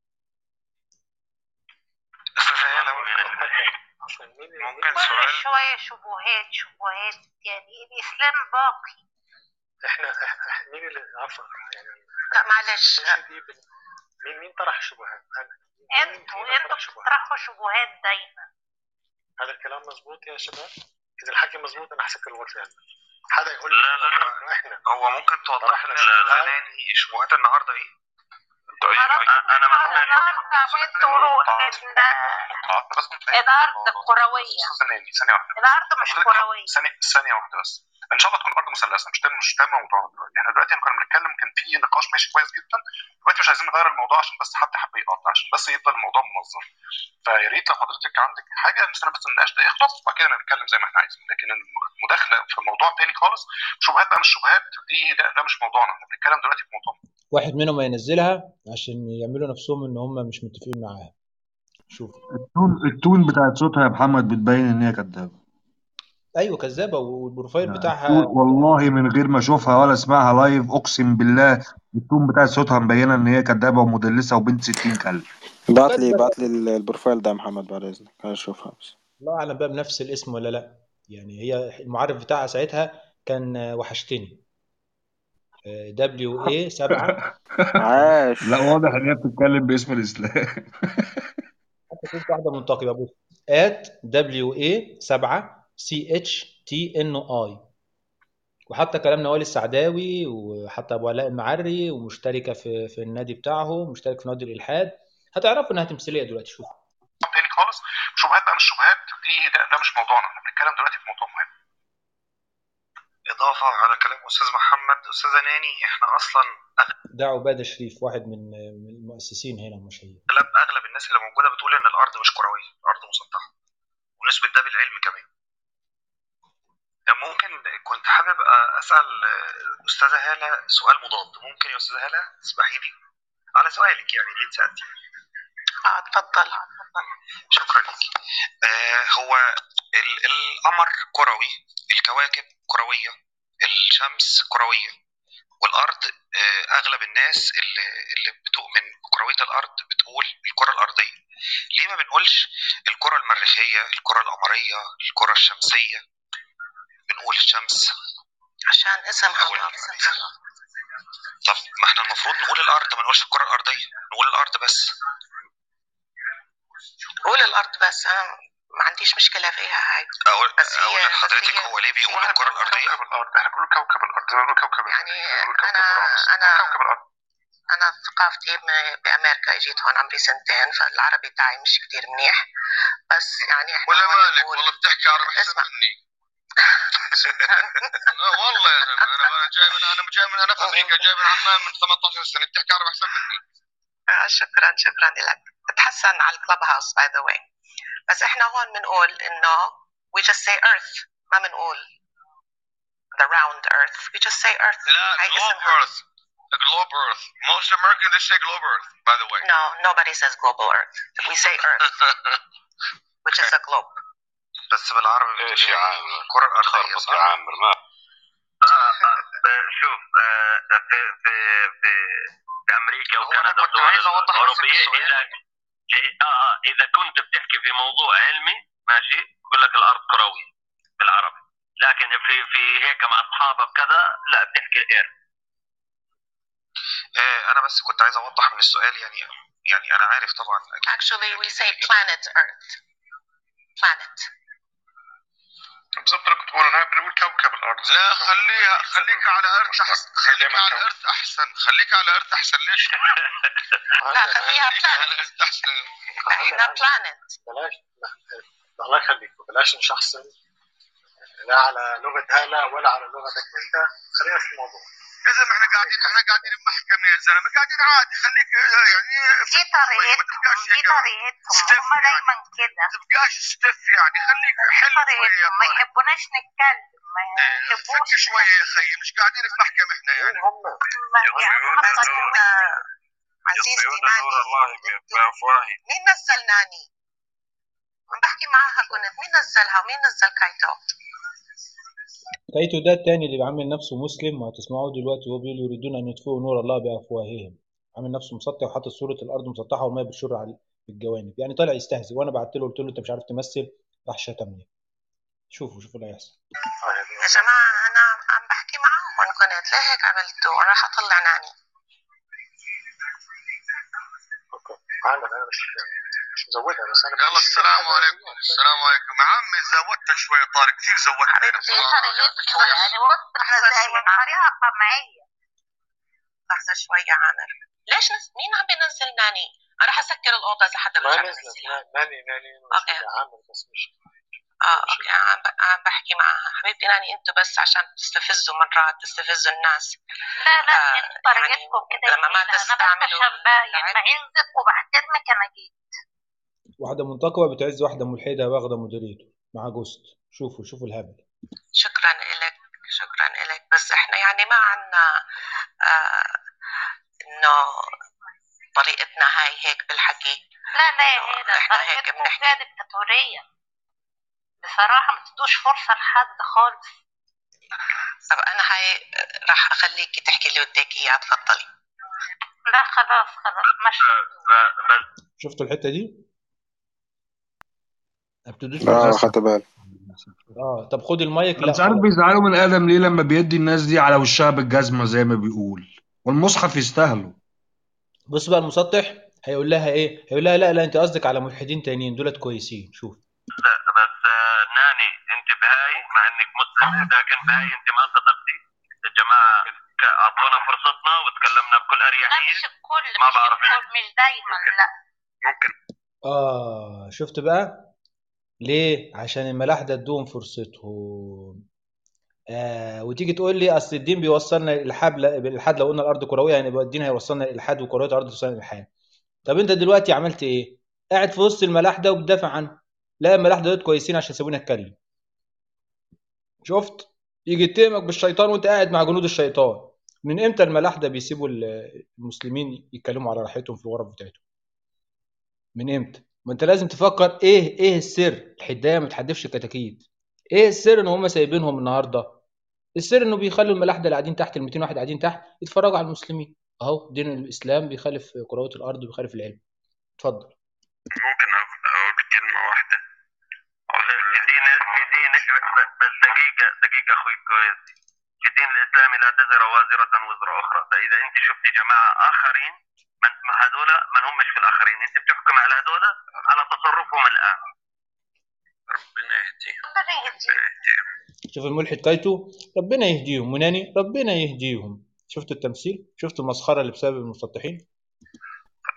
استاذ هلا ممكن كل سؤال شوية شبهات شبهات يعني الإسلام باقي احنا إحنا- مين اللي عفوا يعني لا معلش السوشيال دي بن- مين مين طرح الشبهات؟ انا مين انتوا فينا انتوا طرح شبهات؟ بتطرحوا شبهات دايما هذا الكلام مزبوط يا شباب؟ اذا الحكي مزبوط انا احسك الغرفه يعني حدا يقول لي لا لا لا احنا هو ممكن توضح لنا طرحنا الزناني شبهات النهارده ايه؟ طيب انا ما النهارده عمال تقولوا ان بس الارض كروية استاذ زناني ثانيه واحده الارض مش كروية ثانيه ثانيه واحده بس ان شاء الله تكون الارض مثلثه مش ده مش ده موضوعنا دلوقتي احنا دلوقتي كنا بنتكلم كان في نقاش ماشي كويس جدا دلوقتي مش عايزين نغير الموضوع عشان بس حد حب يقاطع عشان بس يفضل الموضوع منظم فيا ريت لو حضرتك عندك حاجه نستنى بس النقاش ده يخلص وبعد كده نتكلم زي ما احنا عايزين لكن المداخله في موضوع تاني خالص شبهات بقى مش شبهات دي ده, ده مش موضوعنا احنا بنتكلم دلوقتي في موضوع واحد منهم هينزلها عشان يعملوا نفسهم ان هم مش متفقين معاها شوف التون التون بتاعت صوتها يا محمد بتبين ان هي كدابة ايوه كذابه والبروفايل يعني بتاعها التون والله من غير ما اشوفها ولا اسمعها لايف اقسم بالله التون بتاعت صوتها مبينه ان هي كدابه ومدلسه وبنت 60 كلب بعت لي كاتبه بعت لي ال- البروفايل ده يا محمد بعد اذنك عايز اشوفها بس الله اعلم بقى بنفس الاسم ولا لا يعني هي المعرف بتاعها ساعتها كان آه، وحشتني دبليو اي 7 عاش لا واضح ان هي بتتكلم باسم الاسلام حتى كنت واحده منتقبه بص ات دبليو اي 7 سي اتش تي ان اي وحتى كلام نوال السعداوي وحتى ابو علاء المعري ومشتركه في في النادي بتاعه مشترك في نادي الالحاد هتعرفوا انها تمثيليه دلوقتي شوف تاني خالص شبهات بقى مش شبهات دي ده, ده مش موضوعنا احنا بنتكلم دلوقتي في موضوع مهم اضافه على كلام استاذ محمد استاذ ناني احنا اصلا ده عباده شريف واحد من من المؤسسين هنا المشاهير اغلب اغلب الناس اللي موجوده بتقول ان الارض مش كرويه الارض مسطحه ونثبت ده بالعلم كمان ممكن كنت حابب اسال استاذه هاله سؤال مضاد ممكن يا استاذه هاله تسمحي لي على سؤالك يعني اللي انت سالتيه اه اتفضل شكرا لك آه هو ال- القمر كروي الكواكب كرويه الشمس كرويه والارض آه اغلب الناس اللي, اللي بتؤمن بكرويه الارض بتقول الكره الارضيه ليه ما بنقولش الكره المريخيه الكره القمريه الكره الشمسيه بنقول الشمس عشان اسم او الله المريخ طب ما احنا المفروض نقول الارض ما نقولش الكره الارضيه نقول الارض بس قول الارض بس انا ما عنديش مشكله فيها هاي اقول بس هي- اقول بس لحضرتك هي- هو ليه بيقول هي الكره الارضيه كوكب الارض احنا بنقول كوكب الارض زي ما بنقول كوكب يعني المريخ، زي ما بنقول كوكب أنا- اورانوس أنا- كوكب الارض انا ثقافتي م- بامريكا اجيت هون عمري سنتين فالعربي تاعي مش كتير منيح بس يعني احنا ولا هون مالك نقول- والله بتحكي عربي احسن اسمع. مني لا والله يا زلمه انا انا جاي من انا جاي من انا في امريكا جاي من عمان من 18 سنه بتحكي عربي احسن مني آه، شكرا شكرا لك بتحسن على الكلب هاوس باي ذا واي بس احنا هون بنقول انه we just say earth ما بنقول the round earth we just say earth لا هاي globe اسمها earth the globe earth most Americans they say globe earth by the way no nobody says global earth we say earth which is a globe بس بالعربي ايش يا عامر الكره الارضيه تخربط صح؟ يا عامر ما شوف آه، في في في في امريكا هو أنا وكندا كنت والدول عايز أوضح بس الاوروبيه السؤال. اذا إيه، اه اه اذا كنت بتحكي في موضوع علمي ماشي بقول لك الارض كرويه بالعربي لكن في في هيك مع اصحابك كذا لا بتحكي اير آه، انا بس كنت عايز اوضح من السؤال يعني يعني انا عارف طبعا actually we say planet earth planet بالضبط انا كنت بقول انا بنقول كوكب الارض زي لا كوكب خليها الأرض. خليك على ارث احسن خليك دايماً على كوكب. ارث احسن خليك على ارث احسن ليش؟ لا خليها خليك على planet ارث احسن احنا planet بلاش الله يخليكم بلاش نشخصن لا على لغه هلا ولا على لغتك انت خلينا في الموضوع يا زلمه احنا قاعدين احنا قاعدين بمحكمه يا زلمه قاعدين عادي خليك يعني دي طريقتهم تبقاش دي هيك طريقتهم ستيف هم يعني. دايما كده تبقاش ستيف يعني خليك دي حلو شويه يا طريقتهم ما طارق. يحبوناش نتكلم ما إيه، يحبوش فك شويه يا خيي مش قاعدين في محكمه احنا يعني مين هم؟ ما يعني هم بس طريقتهم. آه، عزيزتي يصيون نور ناني الله بافواههم مين نزل ناني؟ عم بحكي معها كنت مين نزلها ومين نزل كايتو؟ كايتو ده التاني اللي عامل نفسه مسلم وهتسمعوه دلوقتي وهو بيقول يريدون ان يطفئوا نور الله بافواههم عامل نفسه مسطح وحاطط صوره الارض مسطحه والميه بتشر على الجوانب يعني طالع يستهزئ وانا بعت له قلت له انت مش عارف تمثل راح شتمني شوفوا شوفوا اللي هيحصل يا جماعة أنا عم بحكي معهم كنت ليه هيك عملتوا؟ أنا راح أطلع ناني اوكي عندك انا مش مش مزودها بس انا يلا السلام عليكم السلام عليكم يا عمي زودتها شويه طارق كثير زودتها حبيبتي، دي بصراحة. طريقتهم يعني واضح دايما طريقة قمعية لحظة شوي يا عامر ليش نز... مين عم بينزل ناني؟ أنا راح أسكر الأوضة إذا حدا ما رجع نزلت بنزلها ناني ناني أوكي. موجودة عامل بس مش اه اوكي عم, ب... عم بحكي معها حبيبتي ناني انتوا بس عشان تستفزوا مرات تستفزوا الناس لا لا آه، يعني طريقتكم كده لما ما جميلة. أنا بس تستعملوا عشان باين العلم. بعزك وبحترمك أنا جيت واحده منتقبه بتعز واحده ملحده واخده مديريته مع جوست شوفوا شوفوا الهبل شكرا لك شكرا لك بس احنا يعني ما عنا آه انه طريقتنا هاي هيك بالحكي لا لا إنه هنا إحنا هيك طريقتكم بنحكي. كده ديكتاتورية بصراحة ما تدوش فرصة لحد خالص طب انا هاي راح اخليكي تحكي اللي بدك اياه تفضلي لا خلاص خلاص ماشي بس شفتوا الحته دي ما بتدوش لا فرصة. خدت بالي اه طب خد المايك انا لا مش عارف خلاص. بيزعلوا من ادم ليه لما بيدي الناس دي على وشها بالجزمه زي ما بيقول والمصحف يستاهلوا بص بقى المسطح هيقول لها ايه هيقول لها لا لا انت قصدك على ملحدين تانيين دولت كويسين شوف بس آه، ناني انت بهاي مع انك مسلم لكن بهاي انت ما صدقتي الجماعه ك- اعطونا فرصتنا وتكلمنا بكل لا اريحيه مش الكل ما مش بعرف الكل مش دايما لا ممكن اه شفت بقى ليه عشان الملاحدة ادوهم فرصتهم آه وتيجي تقول لي اصل الدين بيوصلنا للالحاد الالحاد لو قلنا الارض كرويه يعني يبقى الدين هيوصلنا للالحاد وكرويه الارض توصلنا للالحاد طب انت دلوقتي عملت ايه قاعد في وسط الملاحده وبتدافع عنه لا الملاحده دول كويسين عشان يسيبوني اتكلم شفت يجي يتهمك بالشيطان وانت قاعد مع جنود الشيطان من امتى الملاحده بيسيبوا المسلمين يتكلموا على راحتهم في الغرف بتاعتهم من امتى ما انت لازم تفكر ايه ايه السر الحدايه ما تحدفش الكتاكيت ايه السر ان هم سايبينهم النهارده السر انه بيخلوا الملاحده اللي قاعدين تحت ال 200 واحد قاعدين تحت يتفرجوا على المسلمين اهو دين الاسلام بيخالف كرويه الارض وبيخالف العلم اتفضل ممكن اقول كلمه واحده في دين في دين بس دقيقه دقيقه اخوي كويس في الدين الاسلامي لا تزر وازره وزر اخرى فاذا انت شفتي جماعه اخرين من هذول ما همش في الاخرين انت بتحكم على هذول على تصرفهم الان ربنا يهديهم ربنا يهديهم شوف الملحد كايتو ربنا يهديهم مناني ربنا يهديهم شفتوا التمثيل شفتوا المسخره اللي بسبب المسطحين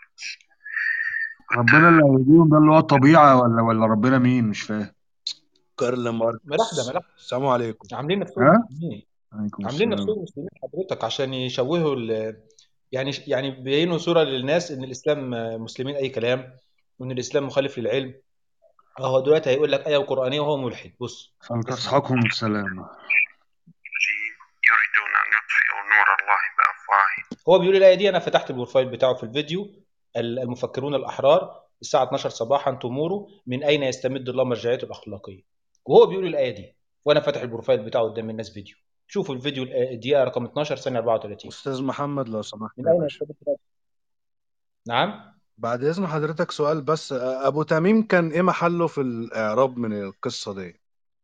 ربنا اللي هيهديهم ده اللي هو الطبيعه ولا ولا ربنا مين مش فاهم كارل ماركس ملاحده ملاحده السلام عليكم عاملين نفسهم ها مسلمين عليكم عاملين السلام نفسهم مسلمين حضرتك عشان يشوهوا ال- يعني يعني بيبينوا صوره للناس ان الاسلام مسلمين اي كلام وان الاسلام مخالف للعلم اهو دلوقتي هيقول لك ايه قرانيه وهو ملحد بص اسمع فلتصحكم السلامة يريدون أن يطفئوا نور الله بأفواههم هو بيقول الايه دي انا فتحت البروفايل بتاعه في الفيديو المفكرون الاحرار الساعه 12 صباحا تمور من اين يستمد الله مرجعيته الاخلاقيه وهو بيقول الايه دي وانا فاتح البروفايل بتاعه قدام الناس فيديو شوفوا الفيديو الدقيقه رقم 12 ثانيه 34 استاذ محمد لو سمحت من يا اين باشا يستمد الله نعم بعد اذن حضرتك سؤال بس ابو تميم كان ايه محله في الاعراب من القصه دي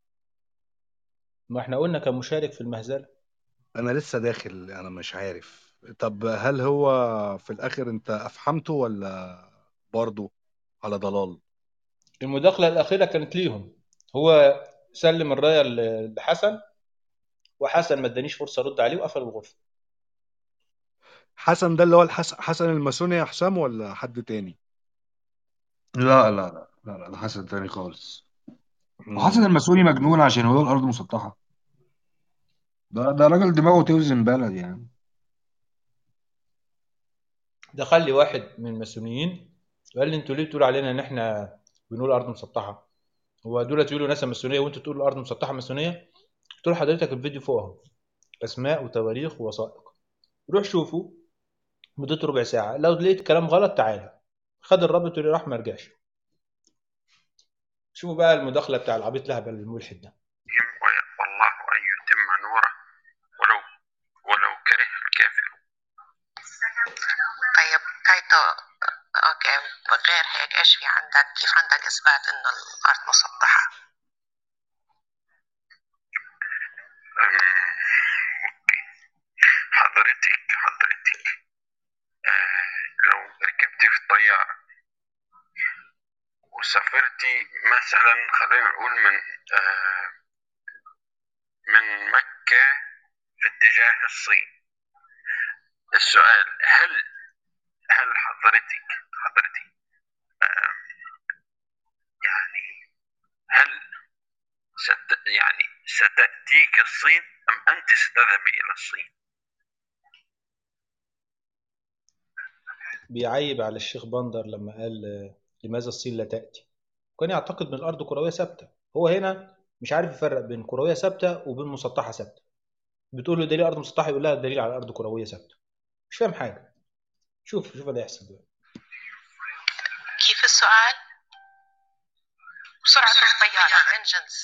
ما احنا قلنا كان مشارك في المهزله انا لسه داخل انا مش عارف طب هل هو في الاخر انت افحمته ولا برضه على ضلال المداخله الاخيره كانت ليهم هو سلم الرايه ل- لحسن وحسن ما ادانيش فرصه ارد عليه وقفل الغرفه حسن ده اللي هو الحسن حسن الماسوني يا حسام ولا حد تاني لا لا لا لا لا ده حسن تاني خالص وحسن مم. المسؤولي مجنون عشان هو الأرض مسطحة ده ده راجل دماغه توزن بلد يعني دخل لي واحد من الماسونيين وقال لي انتوا ليه بتقولوا علينا ان احنا بنقول الارض مسطحه هو دول تقولوا ناس ماسونيه وانتوا تقولوا الارض مسطحه ماسونيه قلت له حضرتك الفيديو فوق اهو اسماء وتواريخ ووثائق روح شوفه مدته ربع ساعه لو لقيت كلام غلط تعالى خد الرابط وراح ما رجعش شوفوا بقى المداخله بتاع العبيط لهبل الملحد ده ويأبى الله أن يتم نوره ولو ولو كره الكافر طيب كايتو اوكي غير هيك ايش في عندك كيف عندك اثبات انه الارض مسطحه أم، أوكي حضرتك حضرتك آه لو ركبتي في الطيارة وسافرتي مثلا خلينا نقول من آه من مكة في اتجاه الصين السؤال هل هل حضرتك حضرتك آه يعني هل ست يعني ستأتيك الصين أم أنت ستذهبي إلى الصين؟ بيعيب على الشيخ بندر لما قال آه، لماذا الصين لا تأتي كان يعتقد ان الارض كرويه ثابته هو هنا مش عارف يفرق بين كرويه ثابته وبين مسطحه ثابته بتقول له دليل ارض مسطحه يقول لها الدليل على الارض كرويه ثابته مش فاهم حاجه شوف شوف اللي هيحصل دلوقتي كيف السؤال؟ سرعة الطيارة انجنز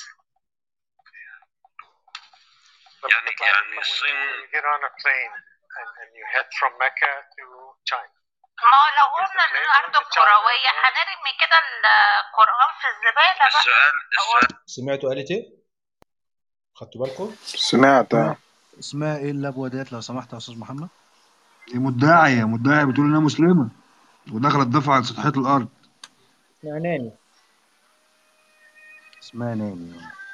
يعني يعني الصين You get on a plane and, and you head from Mecca to China. ما لو قلنا ان الارض كرويه هنرمي كده القران في الزباله بقى السؤال السؤال سمعتوا قالت ايه خدتوا بالكم سمعت آه. اسمها ايه اللبوه ديت لو سمحت يا استاذ محمد دي مدعية مدعية بتقول إنها مسلمة ودخلت تدافع عن سطحية الأرض معناني اسمها ناني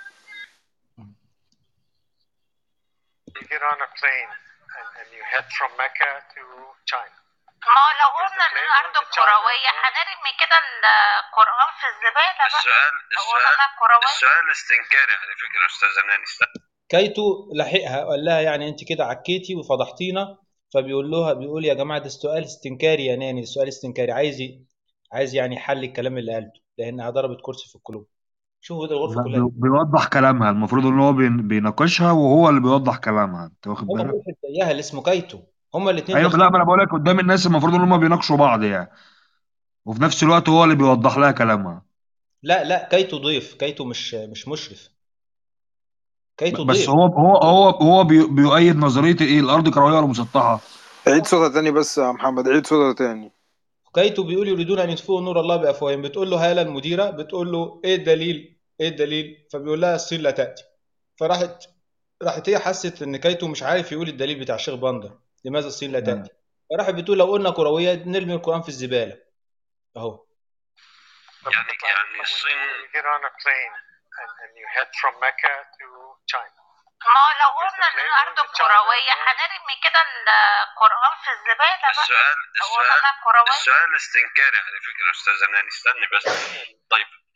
You get on a plane and, and you head from Mecca to China. ما لو قلنا ان الارض كرويه هنرمي كده القران في الزباله بقى السؤال لو السؤال قلنا كرويه السؤال استنكاري على فكرة أستاذ ناني كايتو لحقها وقال لها يعني انت كده عكيتي وفضحتينا فبيقول لها بيقول يا جماعه ده سؤال استنكاري يا ناني سؤال استنكاري عايز ي- عايز يعني يحل الكلام اللي قالته لانها ضربت كرسي في القلوب شوفوا ده الغرفه لا كلها بي- بيوضح كلامها المفروض إن هو بين- بيناقشها وهو اللي بيوضح كلامها أنت واخد هو بالك؟ ملحد زيها اللي اسمه كايتو هما الاثنين أيوة لا ما أنا بقول لك قدام الناس المفروض إن هم بيناقشوا بعض يعني وفي نفس الوقت هو اللي بيوضح لها كلامها لا لا كايتو ضيف كايتو مش مش مشرف كايتو بس ضيف هو هو هو هو بي- بيؤيد نظرية إيه الأرض كروية ولا مسطحة؟ عيد صوتها تاني بس يا محمد عيد صوتها تاني كايتو بيقول يريدون ان يطفئوا نور الله بافواههم بتقول له هاله المديره بتقول له ايه الدليل ايه الدليل فبيقول لها الصين لا تاتي فراحت راحت هي حست ان كايتو مش عارف يقول الدليل بتاع الشيخ بندر لماذا الصين لا تاتي فراحت بتقول لو قلنا كرويه نرمي القران في الزباله اهو يعني يعني الصين You get on a plane and, and you head from Mecca to China. ما لو قلنا ان الارض كرويه هنرمي كده القران في الزباله بقى السؤال لو السؤال قلنا كرويه السؤال استنكاري على فكرة أستاذ ناني استني بس طيب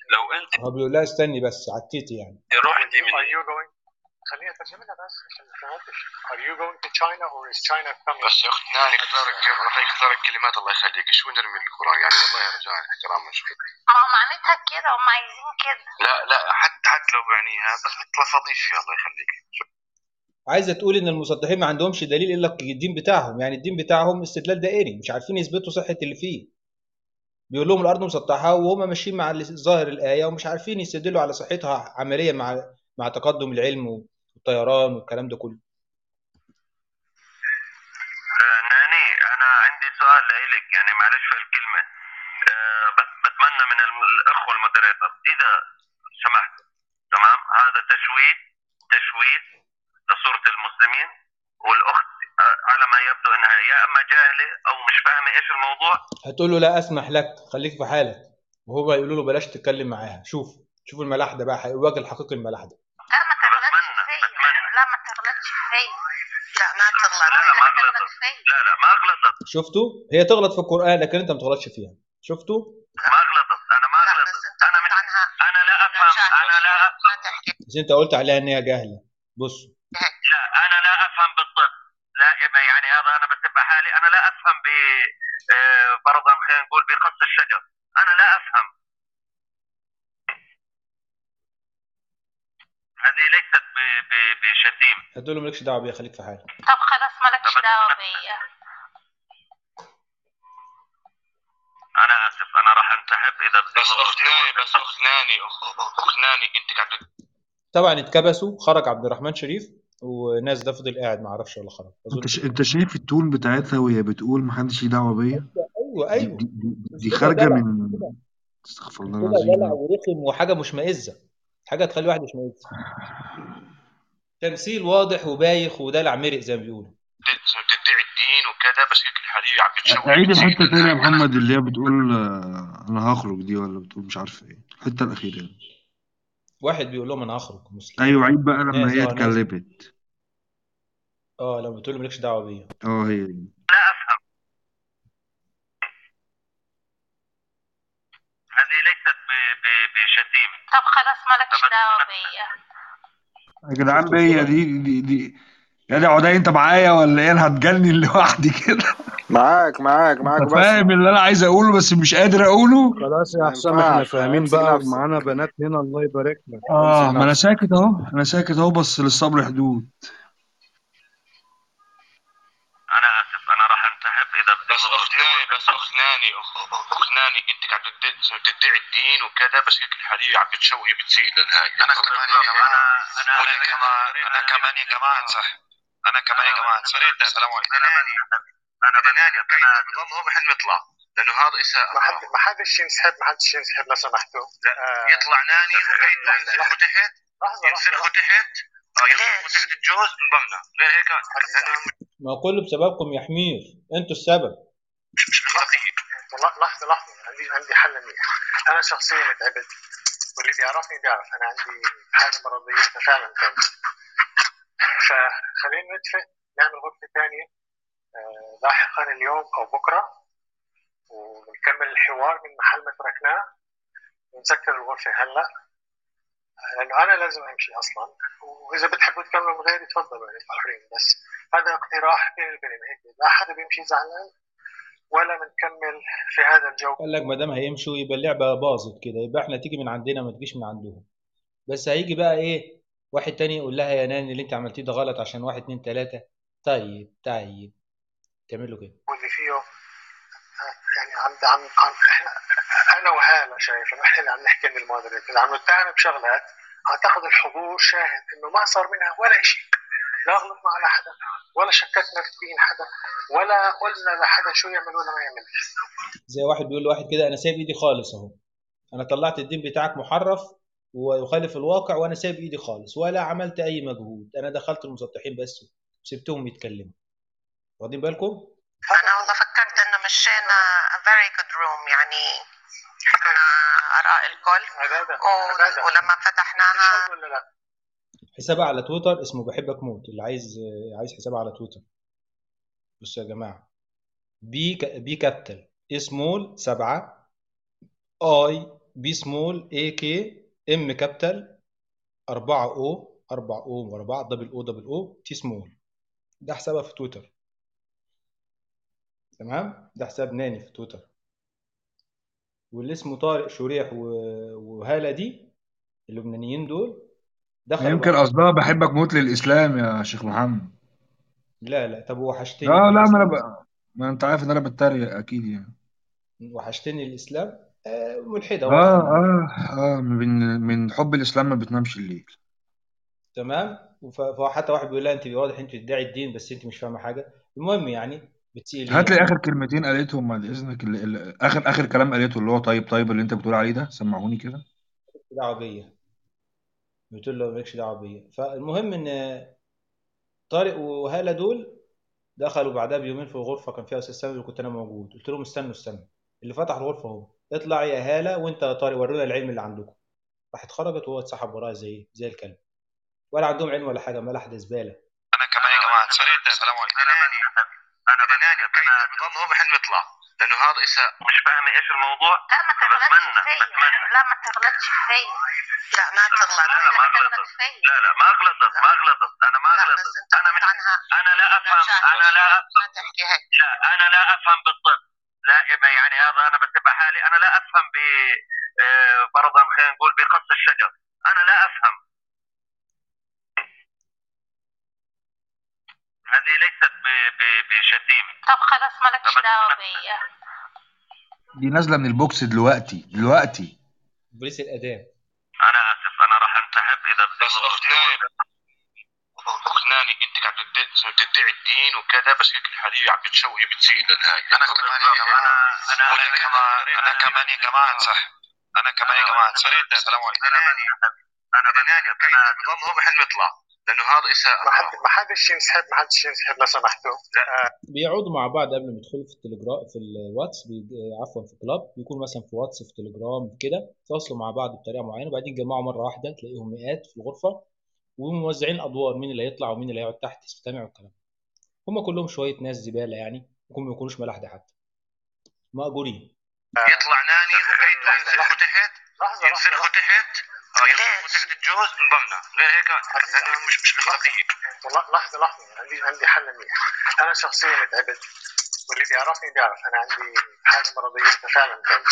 لو انت هو بيقول لها استني بس عكيتي يعني رحتي من Are you going خليني اترجم لها بس عشان ما فهمتش Are you going to China or is China coming بس يا اخت ناني اختارك راح يختارك كلمات الله يخليك شو نرمي القران يعني والله يا رجال احتراما شوي ما هو معناتها كده هم عايزين كده لا لا حتى حتى لو بعنيها بس ما تلفظيش فيها الله يخليك عايزه تقول ان المسطحين ما عندهمش دليل الا الدين بتاعهم يعني الدين بتاعهم استدلال دائري مش عارفين يثبتوا صحه اللي فيه بيقول لهم الارض مسطحه وهم ماشيين مع اللي ظاهر الايه ومش عارفين يستدلوا على صحتها عمليا مع مع تقدم العلم والطيران والكلام ده كله آه، ناني انا عندي سؤال لك يعني معلش في الكلمه آه، بس بتمنى من الم- الاخوه المودريتور اذا سمحت تمام هذا تشويه تشويه لصوره المسلمين والاخت آه، على ما يبدو انها يا اما جاهله او مش فاهمه ايش الموضوع هتقول له لا اسمح لك خليك في حالك وهو يقولوا له بلاش تتكلم معاها شوف شوف الملاح ده بقى الوجه الحقيقي الملاح ده لا ما تغلطش فيا لا ما تغلطش فيا لا ما تغلط لا لا ما غلطت لا لا ما غلطت شفتوا هي تغلط في القران لكن انت ما تغلطش فيها شفتوا ما غلطت انا ما غلطت انا من انا لا افهم انا لا افهم بس انت قلت عليها ان هي جاهله بص لا انا لا افهم بالطب لا إما يعني هذا انا بتبع حالي انا لا افهم ب آه، فرضا خلينا نقول بقص الشجر انا لا افهم هذه ليست ب- ب- بشتيم هتقول له مالكش دعوه بيها خليك في حالك طب خلاص مالكش دعوة بيا انا اسف انا راح انسحب اذا بس اخت ناني بس اخت ناني أخ- اخت ناني انت قاعد طبعا اتكبسوا خرج عبد الرحمن شريف وناس ده فضل قاعد ما اعرفش ولا خرج انت ش... انت شايف التون بتاعتها وهي بتقول محدش ليه دعوه بيا ايوه دي, ايوه دي, دي, دي أسلوبها خارجه دلع من كده استغفر الله أسلوبها العظيم دلع ورخم وحاجه مشمئزه حاجه تخلي واحد يشمئز تمثيل واضح وبايخ ودلع مرق زي ما بيقولوا بتدعي الدين وكذا بس هيك الحديث عم بتشوه عيد بتزيد الحته تاني يا الهاي انا محمد اللي هي بتقول آه، انا هخرج دي ولا بتقول مش عارف ايه الحته الاخيره دي. واحد بيقول لهم انا هخرج مسلم ايوه عيد بقى لما ناس هي اه ناس اتكلمت اه لما بتقول له مالكش دعوه بيا اه هي دي لا افهم هذه ليست ب- ب- بشتيمه طب خلاص مالكش دعوة بيا يا جدعان شفتوا بيا الصوره دي دي دي يا دي عدي انت معايا ولا ايه انا هتجنن لوحدي كده معاك معاك معاك انت بس فاهم اللي انا عايز اقوله بس مش قادر اقوله خلاص يا ما حسام احنا ينفعش فاهمين امسك بقى نفسك ومعانا بنات هنا الله يبارك لك امسك اه ما انا نفسك ساكت اهو انا ساكت اهو بس للصبر حدود انا اسف انا راح انسحب اذا بس اخت ناني بس اخت ناني أخ- اخت ناني انت قاعد بتد- بتدعي الدين وكذا بس هيك الحديث عم بتشوهي بتزيد الهاي انا كمان يا جماعه انا ودي كمان انا كمان يا جماعه انسحب انا كمان يا جماعه انسحب السلام عليكم انا انا ناني قاعد بضل هو محل نطلع لانه هذا اساءه ما حد ما حدش ينسحب ما حدش ينسحب لو سمحتوا لا آه يطلع ناني وقاعد لحظة ينسلخوا لحظة تحت لحظة لحظة ينسلخوا تحت اه ينسلخوا ليش؟ تحت الجوز انضمنا غير هيك ما كله بسببكم يا حمير انتوا السبب مش مش مختلفين لحظة لحظة لحظة عندي عندي حل منيح أنا شخصيا تعبت واللي بيعرفني بيعرف أنا عندي حالة مرضية فعلا تعبت فخلينا نتفق نعمل غرفة ثانية آه، لاحقا اليوم أو بكرة ونكمل الحوار من محل ما تركناه ونسكر الغرفة هلا لأنه أنا لازم أمشي أصلا وإذا بتحبوا تكملوا من غيري تفضلوا يعني حرين بس هذا اقتراح بين البنين هيك لا حدا بيمشي زعلان ولا بنكمل في هذا الجو قال لك ما دام هيمشوا يبقى اللعبه باظت كده يبقى احنا تيجي من عندنا ما تجيش من عندهم بس هيجي بقى ايه واحد تاني يقول لها يا ناني اللي انت عملتيه ده غلط عشان واحد اتنين تلاته طيب طيب تعمل له كده واللي فيه آه، يعني عم عم عم احنا انا وهاله شايف انه احنا اللي عم نحكي من المودريتور عم نتهم بشغلات اعتقد الحضور شاهد انه ما صار منها ولا شيء لا غلطنا على حدا ولا شككنا في دين حدا ولا قلنا لحدا شو يعمل ولا ما يعمل زي واحد بيقول لواحد كده انا سايب ايدي خالص اهو انا طلعت الدين بتاعك محرف ويخالف الواقع وانا سايب ايدي خالص ولا عملت اي مجهود انا دخلت المسطحين بس وسبتهم يتكلموا واخدين بالكم أنا والله فكرت إنه مشينا a very good room يعني حكينا آراء الكل عبادة و- عبادة ولما فتحناها تشهد ولا لا؟ حسابها على تويتر اسمه بحبك موت اللي عايز عايز حسابها على تويتر بصوا يا جماعه بي ك... بي كابيتال سمول سبعة اي بي سمول اي كي ام كابيتال 4 او 4 او ورا بعض دبل او دبل او تي سمول ده حسابها في تويتر تمام ده حساب ناني في تويتر واللي اسمه طارق شريح و- وهالة دي اللبنانيين دول دخلوا يمكن بعد قصدها بحبك موت للاسلام يا شيخ محمد لا لا طب وحشتني لا لا ما انا الاسلام ب... ما انت عارف ان انا بتريق اكيد يعني وحشتني الاسلام آه ملحده اه واضحه يعني اه اه من من حب الاسلام ما بتنامش الليل تمام وف- فحتى واحد بيقول لها انت واضح انت بتدعي الدين بس انت مش فاهمه حاجه المهم يعني بتسيء لي هات لي يعني اخر كلمتين قالتهم بعد اذنك اللي... اللي... اخر اخر كلام قالته اللي هو طيب طيب اللي انت بتقول عليه ده سمعوني كده مالكش دعوه بيا بتقول له مالكش دعوه بيا فالمهم ان طارق وهاله دول دخلوا بعدها بيومين في الغرفه كان فيها استاذ سامي وكنت انا موجود قلت لهم استنوا استنوا اللي فتح الغرفه اهو اطلع يا هاله وانت يا طارق ورونا العلم اللي عندكم راحت خرجت وهو اتسحب وراها زي زي الكلب ولا عندهم علم ولا حاجه ملح ده زباله انا كمان يا جماعه السلام عليكم انا انا بنادي قاعد بضل هو محل نطلع لانه هذا اساء مش فاهم ايش الموضوع لا ما تغلطش بتمنى فيا بتمنى لا ما تغلطش فيا لا ما تغلط لا لا ما تغلط غلطت فيا لا لا ما غلطت ما غلطت انا ما لا غلطت بس انت انا من قلت عنها انا لا افهم انا لا ما افهم تحكي هيك لا انا لا افهم بالطب لا إما يعني هذا انا بتبع حالي انا لا افهم ب آه، فرضا خلينا نقول بقص الشجر انا لا افهم هذه ليست ب- ب- بشتيمه طب خلاص مالكش طب دعوة أنا- بيا دي نازله من البوكس دلوقتي دلوقتي بوليس الاداب انا اسف انا راح انسحب اذا بس اخت ناني اخت ناني انت قاعد بتدعي بتدعي الدين وكذا بس هيك الحديث عم بتشوهي بتسيء للهاي انا كمان يا جماعه انا وأنا كمان انا كمان يا جماعه انسحب انا كمان يا جماعه انسحب السلام عليكم انا بنادي قاعد بضل هو محل نطلع لانه هذا اساء ما حد ما حدش ينسحب ما حدش ينسحب لو سمحتوا بيقعدوا مع بعض قبل ما يدخلوا في التليجرام في الواتس بي... عفوا في كلاب بيكونوا مثلا في واتس في تليجرام كده يتواصلوا مع بعض بطريقه معينه وبعدين يتجمعوا مره واحده تلاقيهم مئات في الغرفه وموزعين ادوار مين اللي هيطلع ومين اللي هيقعد تحت يستمع والكلام هم كلهم شويه ناس زباله يعني ممكن ما يكونوش ملاحده حتى مأجورين يطلع ناني ينسلخوا تحت لحظه ينسلخوا لحظه تحت اه ينسلخوا تحت الجوز انضمنا غير هيك يعني مش مش اخلاقيه والله لحظه لحظه عندي عندي حل منيح انا شخصيا تعبت واللي بيعرفني بيعرف انا عندي حاله مرضيه فعلا تعبت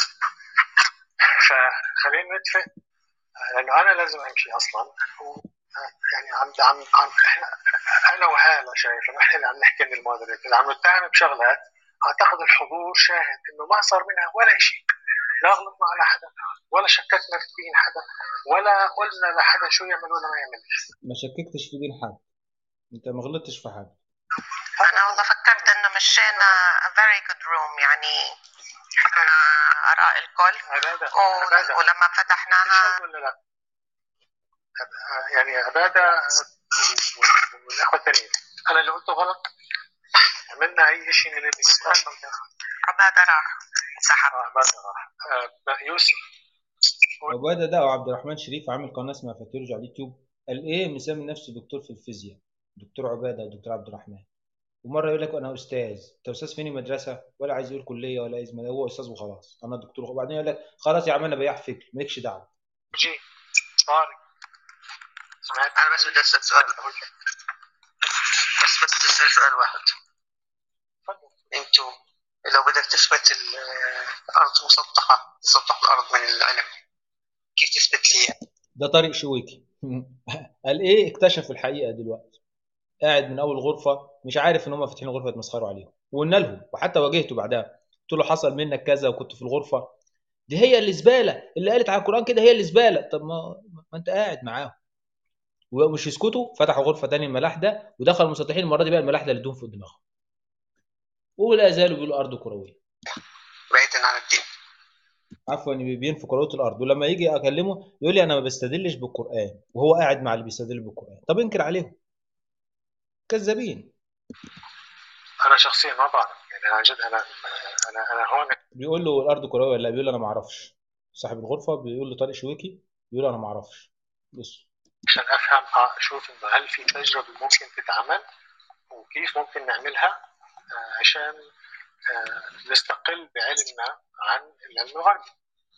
فخلينا نتفق لانه انا لازم امشي اصلا و- يعني عم عم عم احنا انا وهاله شايف انه احنا اللي عم نحكي من المودريتور عم نتهم بشغلات اعتقد الحضور شاهد انه ما صار منها ولا شيء لا غلطنا على حدا ولا شككنا في دين حدا ولا قلنا لحدا شو يعمل ولا ما يعمل ما شككتش في دين حد انت ما غلطتش في حاجه انا والله فكرت انه مشينا a very good room يعني حكينا اراء الكل عباده و- عباده ولما فتحناها تشهد ولا لا؟ يعني عباده والاخوه الثانيين انا اللي قلته غلط عملنا اي شيء من اللي عبادة راح انسحب عباده راح آه، يوسف عباده ده وعبد الرحمن شريف عامل قناه اسمها فاتيرج على اليوتيوب قال ايه مسمي نفسه دكتور في الفيزياء دكتور عباده ودكتور عبد الرحمن ومره يقول لك انا استاذ انت استاذ فين مدرسه ولا عايز يقول كليه ولا عايز هو استاذ وخلاص انا دكتور وبعدين يقول لك خلاص يا عم انا بياع فكر مالكش دعوه جي طارق سمعت انا بس بدي اسال سؤال بس بس اسال سؤال واحد انتوا لو بدك تثبت ال- الارض مسطحه تسطح الارض من العلم كيف تثبت لي إياه؟ ده طارق شويكي قال ايه اكتشف الحقيقه دلوقتي قاعد من اول غرفه مش عارف ان هم فاتحين غرفه يتمسخروا عليهم وقلنا لهم وحتى واجهته بعدها قلت له حصل منك كذا وكنت في الغرفه دي هي اللي زباله اللي قالت على القران كده هي اللي زباله طب ما, ما انت قاعد معاهم ومش يسكتوا فتحوا غرفه تانية الملاحده ودخلوا المسطحين المره دي بقى الملاحده اللي ادوهم فوق دماغهم ولا زالوا بيقولوا ارض كرويه بعيدا عن الدين عفوا بينفوا كرويه الارض ولما يجي اكلمه يقول لي انا ما بستدلش بالقران وهو قاعد مع اللي بيستدل بالقران طب انكر عليهم كذابين انا شخصيا ما بعرف يعني عن جد انا انا انا هون بيقول له الارض كرويه ولا لا؟ بيقول له انا ما اعرفش صاحب الغرفه بيقول له طارق شويكي بيقول له انا ما اعرفش بص عشان افهم اه اشوف انه هل في تجربه ممكن تتعمل وكيف ممكن نعملها آه عشان آه نستقل بعلمنا عن العلم الغربي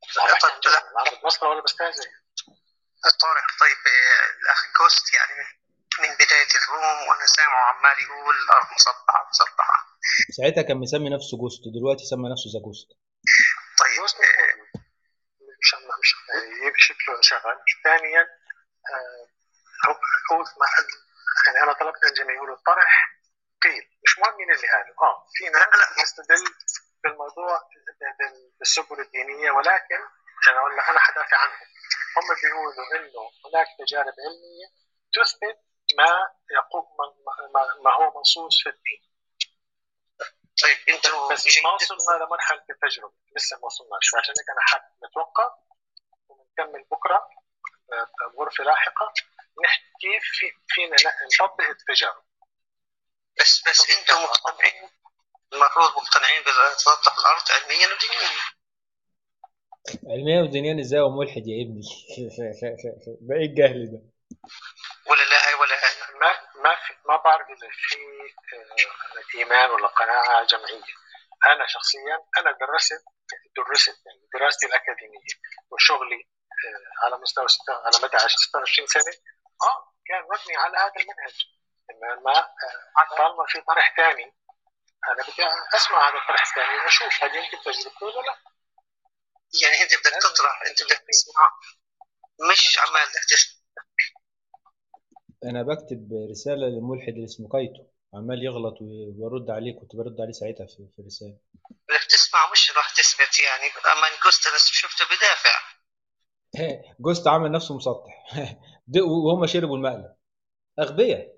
طيب لا العرض بمصر ولا بستهزئ طارق طيب آه، الاخ جوست يعني من من بدايه الروم وانا سامعه عمال يقول الارض مسطحه مسطحه ساعتها كان مسمي نفسه جوست دلوقتي سمى نفسه ذا جوست طيب آه، مش مش يجيب شكله انشغل ثانيا آه، هو هو ما- يعني انا طلبت من الجميع يقولوا الطرح قيل مش مهم مين اللي قاله اه في ناس تستدل بالموضوع بال- بالسبل الدينيه ولكن عشان اقول لك انا حدافع عنهم هم بيقولوا انه هناك تجارب علميه تثبت ما يقوم ما, ما, ما هو منصوص في الدين طيب انتوا بس ما وصلنا لمرحله التجربه لسه ما وصلناش فعشان هيك انا حابب نتوقف ونكمل بكره آه، بغرفه لاحقه نحكي كيف في فينا ن- نطبق التجارب بس بس انتم مقتنعين المفروض مقتنعين بتسطح الارض علميا ودينيا علميا ودينيا ازاي وملحد يا ابني ده ايه الجهل ده ولا لا هاي ولا هاي ما ما في ما بعرف اذا في آه، ايمان ولا قناعه جمعيه انا شخصيا انا درست درست يعني دراستي الاكاديميه وشغلي آه، على مستوى ست- على مدى 26 سنه اه كان مبني على هذا المنهج انما آه، طالما في طرح ثاني انا بدي اسمع هذا الطرح الثاني واشوف هل يمكن تجربته ولا لا يعني انت بدك تطرح انت بدك تسمع مش عمال بدك تسمع انا بكتب رساله للملحد اللي اسمه كايتو عمال يغلط وبرد عليه كنت برد عليه ساعتها في, في الرساله بدك تسمع مش راح تثبت يعني اما الجوست انا شفته بدافع جوست عمل نفسه مسطح ده- وهم شربوا المقلب اغبياء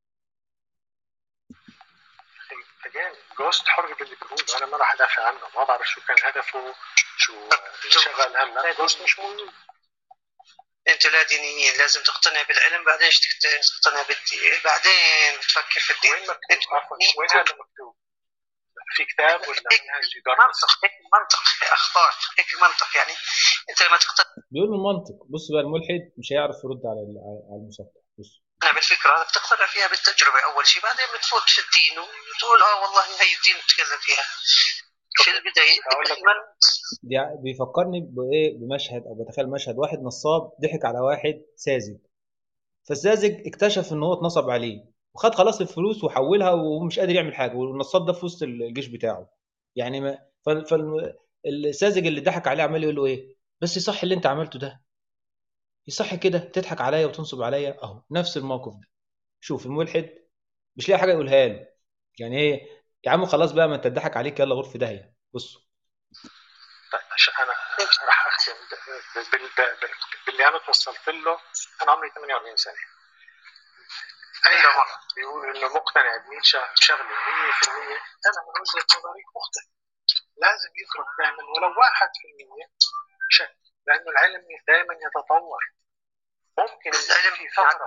again جوست حر باللي بيقوله انا ما راح ادافع عنه ما بعرف شو كان هدفه شو شغل هلا جوست مش موجود انتوا لا دينيين لازم تقتنع بالعلم بعدين ايش تقت- تقتنع بالدين بعدين تفكر في الدين وين مكتوب عفوا وين هذا مكتوب في كتاب ولا منهج يدرس منطق هيك المنطق يا اخبار هيك المنطق يعني انت لما تقتنع بيقول المنطق بص بقى الملحد مش هيعرف يرد على ال- على المسطح بص بالفكره هذا بتقتنع فيها بالتجربه اول شيء بعدين بتفوت في الدين وتقول اه والله هي الدين بتكلم فيها في البدايه دائما دي ع- بيفكرني بايه بمشهد او بتخيل مشهد واحد نصاب ضحك على واحد ساذج فالساذج اكتشف ان هو اتنصب عليه وخد خلاص الفلوس وحولها ومش قادر يعمل حاجه والنصاب ده في وسط الجيش بتاعه يعني ما فالساذج اللي ضحك عليه عمال يقول له ايه بس يصح اللي انت عملته ده يصح كده تضحك عليا وتنصب عليا اهو نفس الموقف ده شوف الملحد مش لاقي حاجه يقولها له يعني ايه يا عم خلاص بقى ما انت اتضحك عليك يلا غرفه داهيه بص طيب عشان انا راح اختم ب- بال- بال- باللي انا توصلت له انا عمري 48 سنه اي مره بيقول انه مقتنع بشغله 100% انا من وجهه نظري مختلف لازم يترك دائما ولو 1% شك لانه العلم دائما يتطور ممكن العلم في ثغره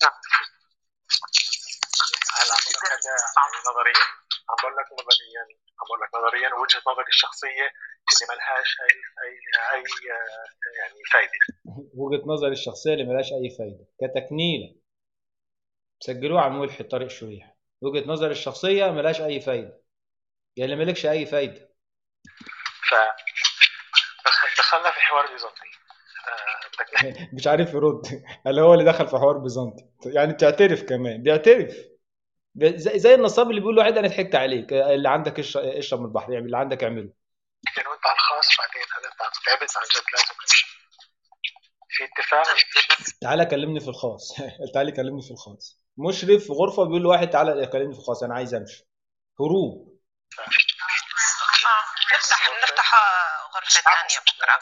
هلا عم بقول لك هذا يعني نظريا عم بقول لك نظريا عم بقول لك نظريا وجهه نظري الشخصيه اللي ملهاش اي اي اي آه، يعني فايده وجهه نظري الشخصيه اللي ملهاش اي فايده كتكنيله سجلوها على الملحد طارق شريح وجهه نظري الشخصيه ملهاش اي فايده يا اللي مالكش اي فايده ف دخل- دخلنا في حوار بيزنطي آه، بدك نحكي مش عارف يرد اللي هو اللي دخل في حوار بيزنطي يعني بتعترف كمان بيعترف زي, زي النصاب اللي بيقول له عيد انا ضحكت عليك اللي عندك اشرب اشرب من البحر يعني اللي عندك اعمله انا وانت على الخاص بعدين انا انت عم تعبت عن جد لازم نمشي في اتفاق تعالى كلمني في الخاص تعالى كلمني في الخاص مشرف في غرفه بيقول لواحد تعالى كلمني في الخاص انا عايز امشي هروب آه، نفتح نفتح غرفه ثانيه بكره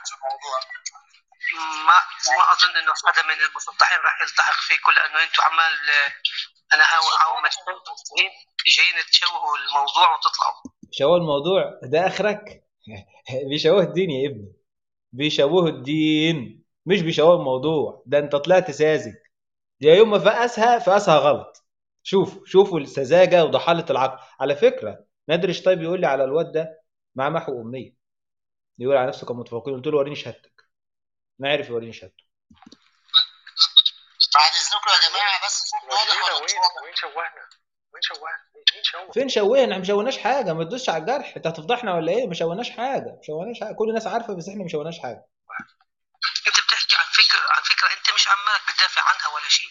ما ما اظن انه حدا من المسطحين راح يلتحق فيكم لانه انتم عمال انا او جايين تشوهوا الموضوع وتطلعوا شوه الموضوع ده اخرك بيشوه الدين يا ابني بيشوهوا الدين مش بيشوهوا الموضوع ده انت طلعت ساذج دي يوم ما فقسها فقسها غلط شوف شوفوا السذاجه وضحاله العقل على فكره نادر طيب يقول لي على الواد ده مع محو اميه يقول على نفسه كان متفوقين قلت له وريني شهادتك ما عرف يوريني شهادته بعد اذنكم يا جماعه بس صوت واضح ورينا ولا مش وين واضح وين شوهنا وين شوهت مين شوه فين شوهنا احنا ما شوهناش حاجه ما تدوسش على الجرح انت هتفضحنا ولا ايه ما شوهناش حاجه ما شوهناش حاجه كل الناس عارفه بس احنا ما شوهناش حاجه انت بتحكي عن فكره عن فكره انت مش عمالك بتدافع عنها ولا شيء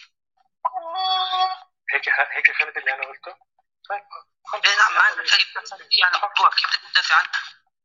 هيك هيك فهمت اللي انا قلته؟ طيب خلص إيه نعم عندك هي يعني موضوع كيف بدك تدافع عنها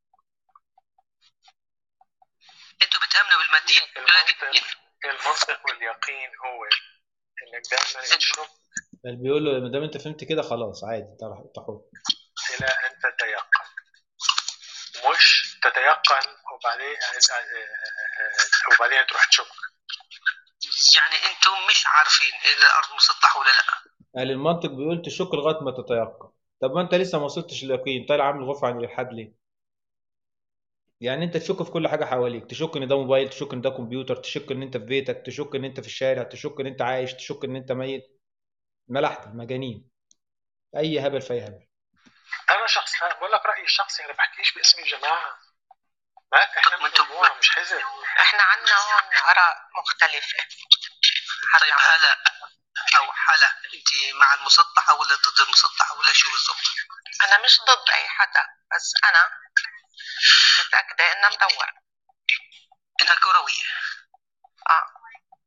انتوا بتامنوا بالماديات بلاد الدين المنطق واليقين هو انك دائما تشك بل بيقول له ما دام انت فهمت كده خلاص عادي انت انت حر الى ان تتيقن مش تتيقن وبعدين وبعدين تروح تشك يعني انتم مش عارفين ان الارض مسطحه ولا لا قال المنطق بيقول تشك لغايه ما تتيقن طب ما انت لسه ما وصلتش لليقين طالع عامل غرفه عن الالحاد ليه يعني انت تشك في كل حاجه حواليك تشك ان ده موبايل تشك ان ده كمبيوتر تشك ان انت في بيتك تشك ان انت في الشارع تشك ان انت عايش تشك ان انت ميت ملاحده مجانين اي هبل في اي هبل انا شخص بقول لك رايي الشخصي انا بحكيش باسم الجماعه ما احنا مجموعه مش حزب احنا عنا هون اراء مختلفه طيب هلا او حلا انت مع المسطحه ولا ضد المسطحه ولا شو بالضبط؟ انا مش ضد اي حدا بس انا متاكده انها مدوره انها كرويه اه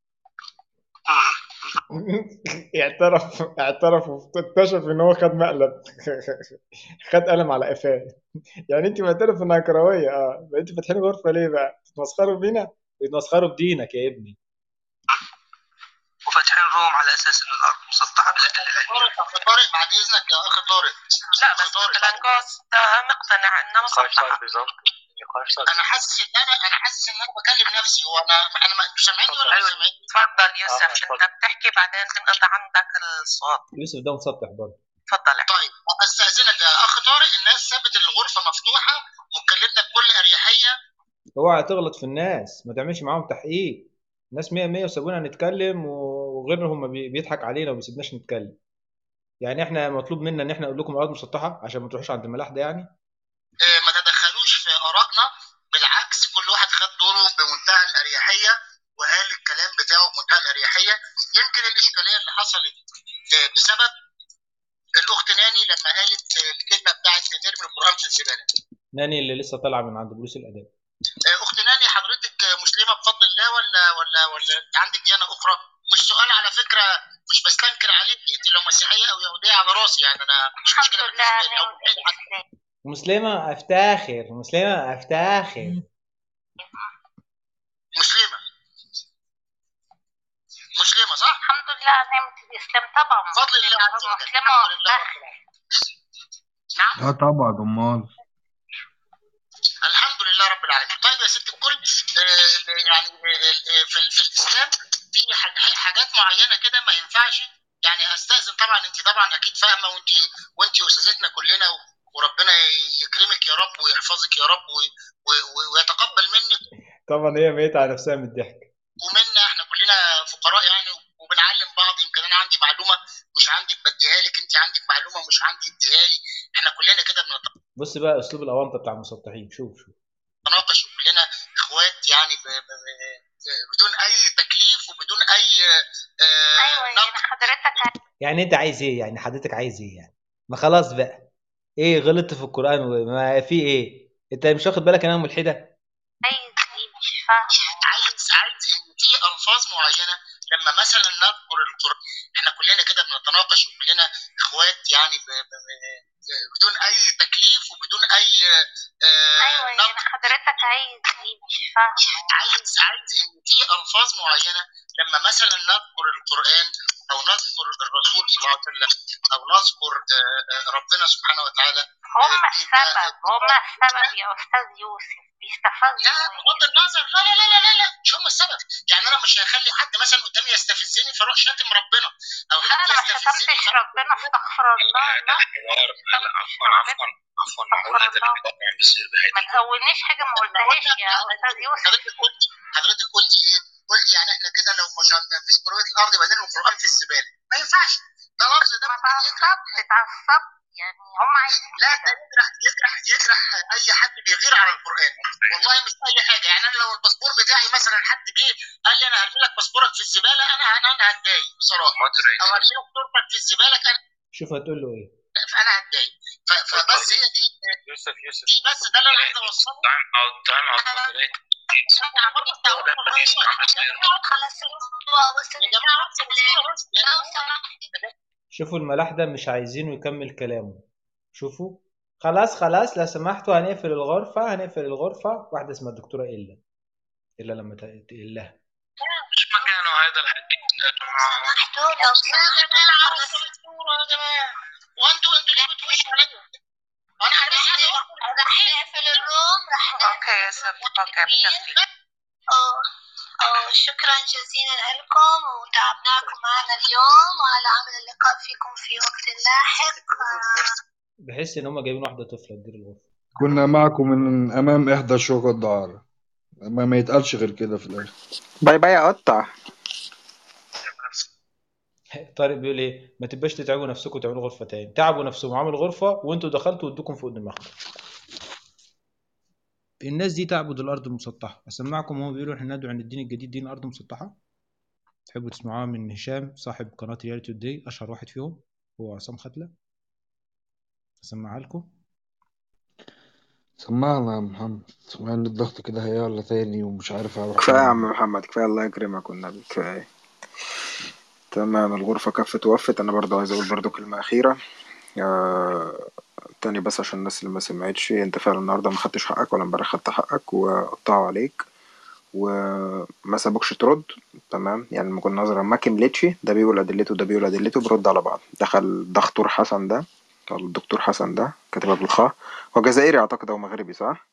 اعترف اعترف واكتشف ان هو خد مقلب خد قلم على قفاه يعني انت معترف انها كرويه اه انت فاتحين غرفه ليه بقى؟ تتمسخروا بينا؟ يتمسخروا بدينك يا ابني وفاتحين روم على اساس انه الارض مسطحه بالادله العلميه اخ طارق بعد اذنك يا اخ طارق لا بس مثلا جوز ده مقتنع انها نقاش صار مسطحه بالظبط نقاش صار انا حاسس ان انا انا حاسس ان انا بكلم نفسي هو انا انا ما انتوا سامعيني ولا مش ايوه سامعيني؟ تفضل آه، يوسف اتفضل. انت بتحكي بعدين بنقطع عندك الصوت يوسف ده مسطح برضه تفضل طيب استاذنك يا اخ طارق الناس سابت الغرفه مفتوحه واتكلمنا بكل اريحيه اوعى تغلط في الناس ما تعملش معاهم تحقيق الناس 100 100 وسابونا نتكلم وغيرهم ما بي- بيضحك علينا وما بيسيبناش نتكلم يعني احنا مطلوب منا ان احنا نقول لكم الارض مسطحه عشان ما تروحوش عند الملاحده يعني آه، ما تدخلوش في ارائنا بالعكس كل واحد خد دوره بمنتهى الاريحيه وقال الكلام بتاعه بمنتهى الاريحيه يمكن الاشكاليه اللي حصلت آه، بسبب الاخت ناني لما قالت آه، الكلمه بتاعت نرمي القران في الزباله ناني اللي لسه طالعه من عند بوليس الاداب آه، اخت ناني حضرتك آه، مسلمه بفضل الله ولا ولا ولا أنت عندك ديانه اخرى مش سؤال على فكره مش بستنكر عليك انت لو مسيحيه او يهوديه على راسي يعني انا مش مشكله بالنسبه لي او ملحدة حتى. مسلمه افتاخر مسلمه افتاخر مسلمه مسلمه صح؟ الحمد لله نعمة الإسلام طبعا بفضل الله عز وجل مسلمة الحمد لله رب العالمين نعم اه طبعا امال الحمد لله رب العالمين طيب يا ست الكل آه، يعني آه، آه، في, في الاسلام في ح- حاجات معينه كده ما ينفعش يعني استاذن طبعا انت طبعا اكيد فاهمه وانت وانت استاذتنا كلنا و- وربنا يكرمك يا رب ويحفظك يا رب و- و- و- ويتقبل منك طبعا هي ميت على نفسها من الضحك ومنا احنا كلنا فقراء يعني وبنعلم بعض يمكن انا عندي معلومه مش عندك بديها لك انت عندك معلومه مش عندي اديها لي احنا كلنا كده بص بقى اسلوب الاونطه بتاع المسطحين شوف شوف بنتناقش وكلنا اخوات يعني ب... ب... ب... بدون اي تكليف وبدون اي آه أيوة يعني حضرتك يعني انت عايز ايه يعني حضرتك عايز ايه يعني ما خلاص بقى ايه غلطت في القران وما في ايه انت مش واخد بالك ان انا ملحده عايز إيه مش فاهم عايز عايز ان في الفاظ معينه لما مثلا نذكر القران احنا كلنا كده بنتناقش وكلنا اخوات يعني ب... ب... ب... بدون اي تكليف وبدون اي آه أيوة يعني حضرتك عايز إيه مش فاهم عايز عايز ان في الفاظ معينه لما مثلا نذكر القران او نذكر الرسول صلى الله عليه وسلم او نذكر آه، آه، ربنا سبحانه وتعالى هم السبب هم السبب يا أستاذ يوسف بيستفزوا لا بغض النظر لا لا لا لا لا, لا. مش هم السبب يعني انا مش هخلي حد مثلا قدامي يستفزني فاروح شاتم ربنا او لا حد أنا ما يستفزني شتمتش ربنا استغفر الله لا حوار هلا عفوا عفوا عفوا معقول هذا الحوار عم بيصير بهيدي ما تقولنيش حاجة ما قلتهاش يا أستاذ يوسف حضرتك قلتي حضرتك قلتي ايه؟ قلتي يعني احنا كده لو مش ما فيش كرويه الارض يبقى نرمي القران في الزباله ما ينفعش ده لفظ ده ممكن يجرح اتعصبت يعني هم عايزين لا ده يجرح يجرح يجرح اي حد بيغير على القران والله مش اي حاجه يعني انا لو الباسبور بتاعي مثلا حد جه قال لي انا هرمي لك باسبورك في الزباله انا انا انا هتضايق بصراحه او هرمي لك صورتك في الزباله انا شوف هتقول له ايه فانا هتضايق ف- فبس هي دي يوسف يوسف دي بس ده اللي انا عايز اوصله تايم اوت تايم اوت مودريت خلاص الموضوع وصل يا جماعه بس لو سمحت شوفوا الملاح ده مش عايزينه يكمل كلامه شوفوا خلاص خلاص لو سمحتوا هنقفل الغرفة هنقفل الغرفة واحدة اسمها الدكتورة إلا إلا لما ت- تقلها مش مكانه هذا الحديث يا جماعة سمحتوا لو سمحت يا جماعه وانتوا انتوا ليه بتخشوا عليا انا انا بس عايز اقول راح نقفل الروم راح اوكي يا سب اوكي بكفي أوه. أوه. شكرا جزيلا لكم وتعبناكم معنا اليوم وعلى عمل اللقاء فيكم في وقت لاحق بحس إن هما جايبين واحدة طفلة تدير الغرفة كنا معكم من امام احدى شقق الدعارة ما, ما يتقالش غير كده في الاخر باي باي يا قطع طارق بيقول إيه ما تبقاش تتعبوا نفسكم وتعملوا غرفة تاني تعبوا نفسهم وعملوا غرفة وأنتوا دخلتوا وادوكم فوق دماغكم الناس دي تعبد الأرض المسطحة أسمعكم وهم بيقولوا إحنا ندعو عن الدين الجديد دين الأرض المسطحة تحبوا تسمعوها من هشام صاحب قناة رياليتي توداي أشهر واحد فيهم هو عصام ختلة أسمعها لكم سمعنا يا محمد سمعنا الضغط كده هيعلى تاني ومش عارف اروح كفاية يا فين. عم محمد كفاية الله يكرمك والنبي كفاية تمام الغرفة كفت ووفت أنا برضه عايز أقول برضه كلمة أخيرة آه... تاني بس عشان الناس اللي ما سمعتش أنت فعلا النهاردة ما خدتش حقك ولا امبارح خدت حقك وقطعوا عليك وما سابوكش ترد تمام يعني لما كنا نظرة ما كملتش ده بيقول أدلته ده بيقول أدلته برد على بعض دخل دكتور حسن ده أو الدكتور حسن ده كاتبها بالخاء هو جزائري أعتقد أو مغربي صح؟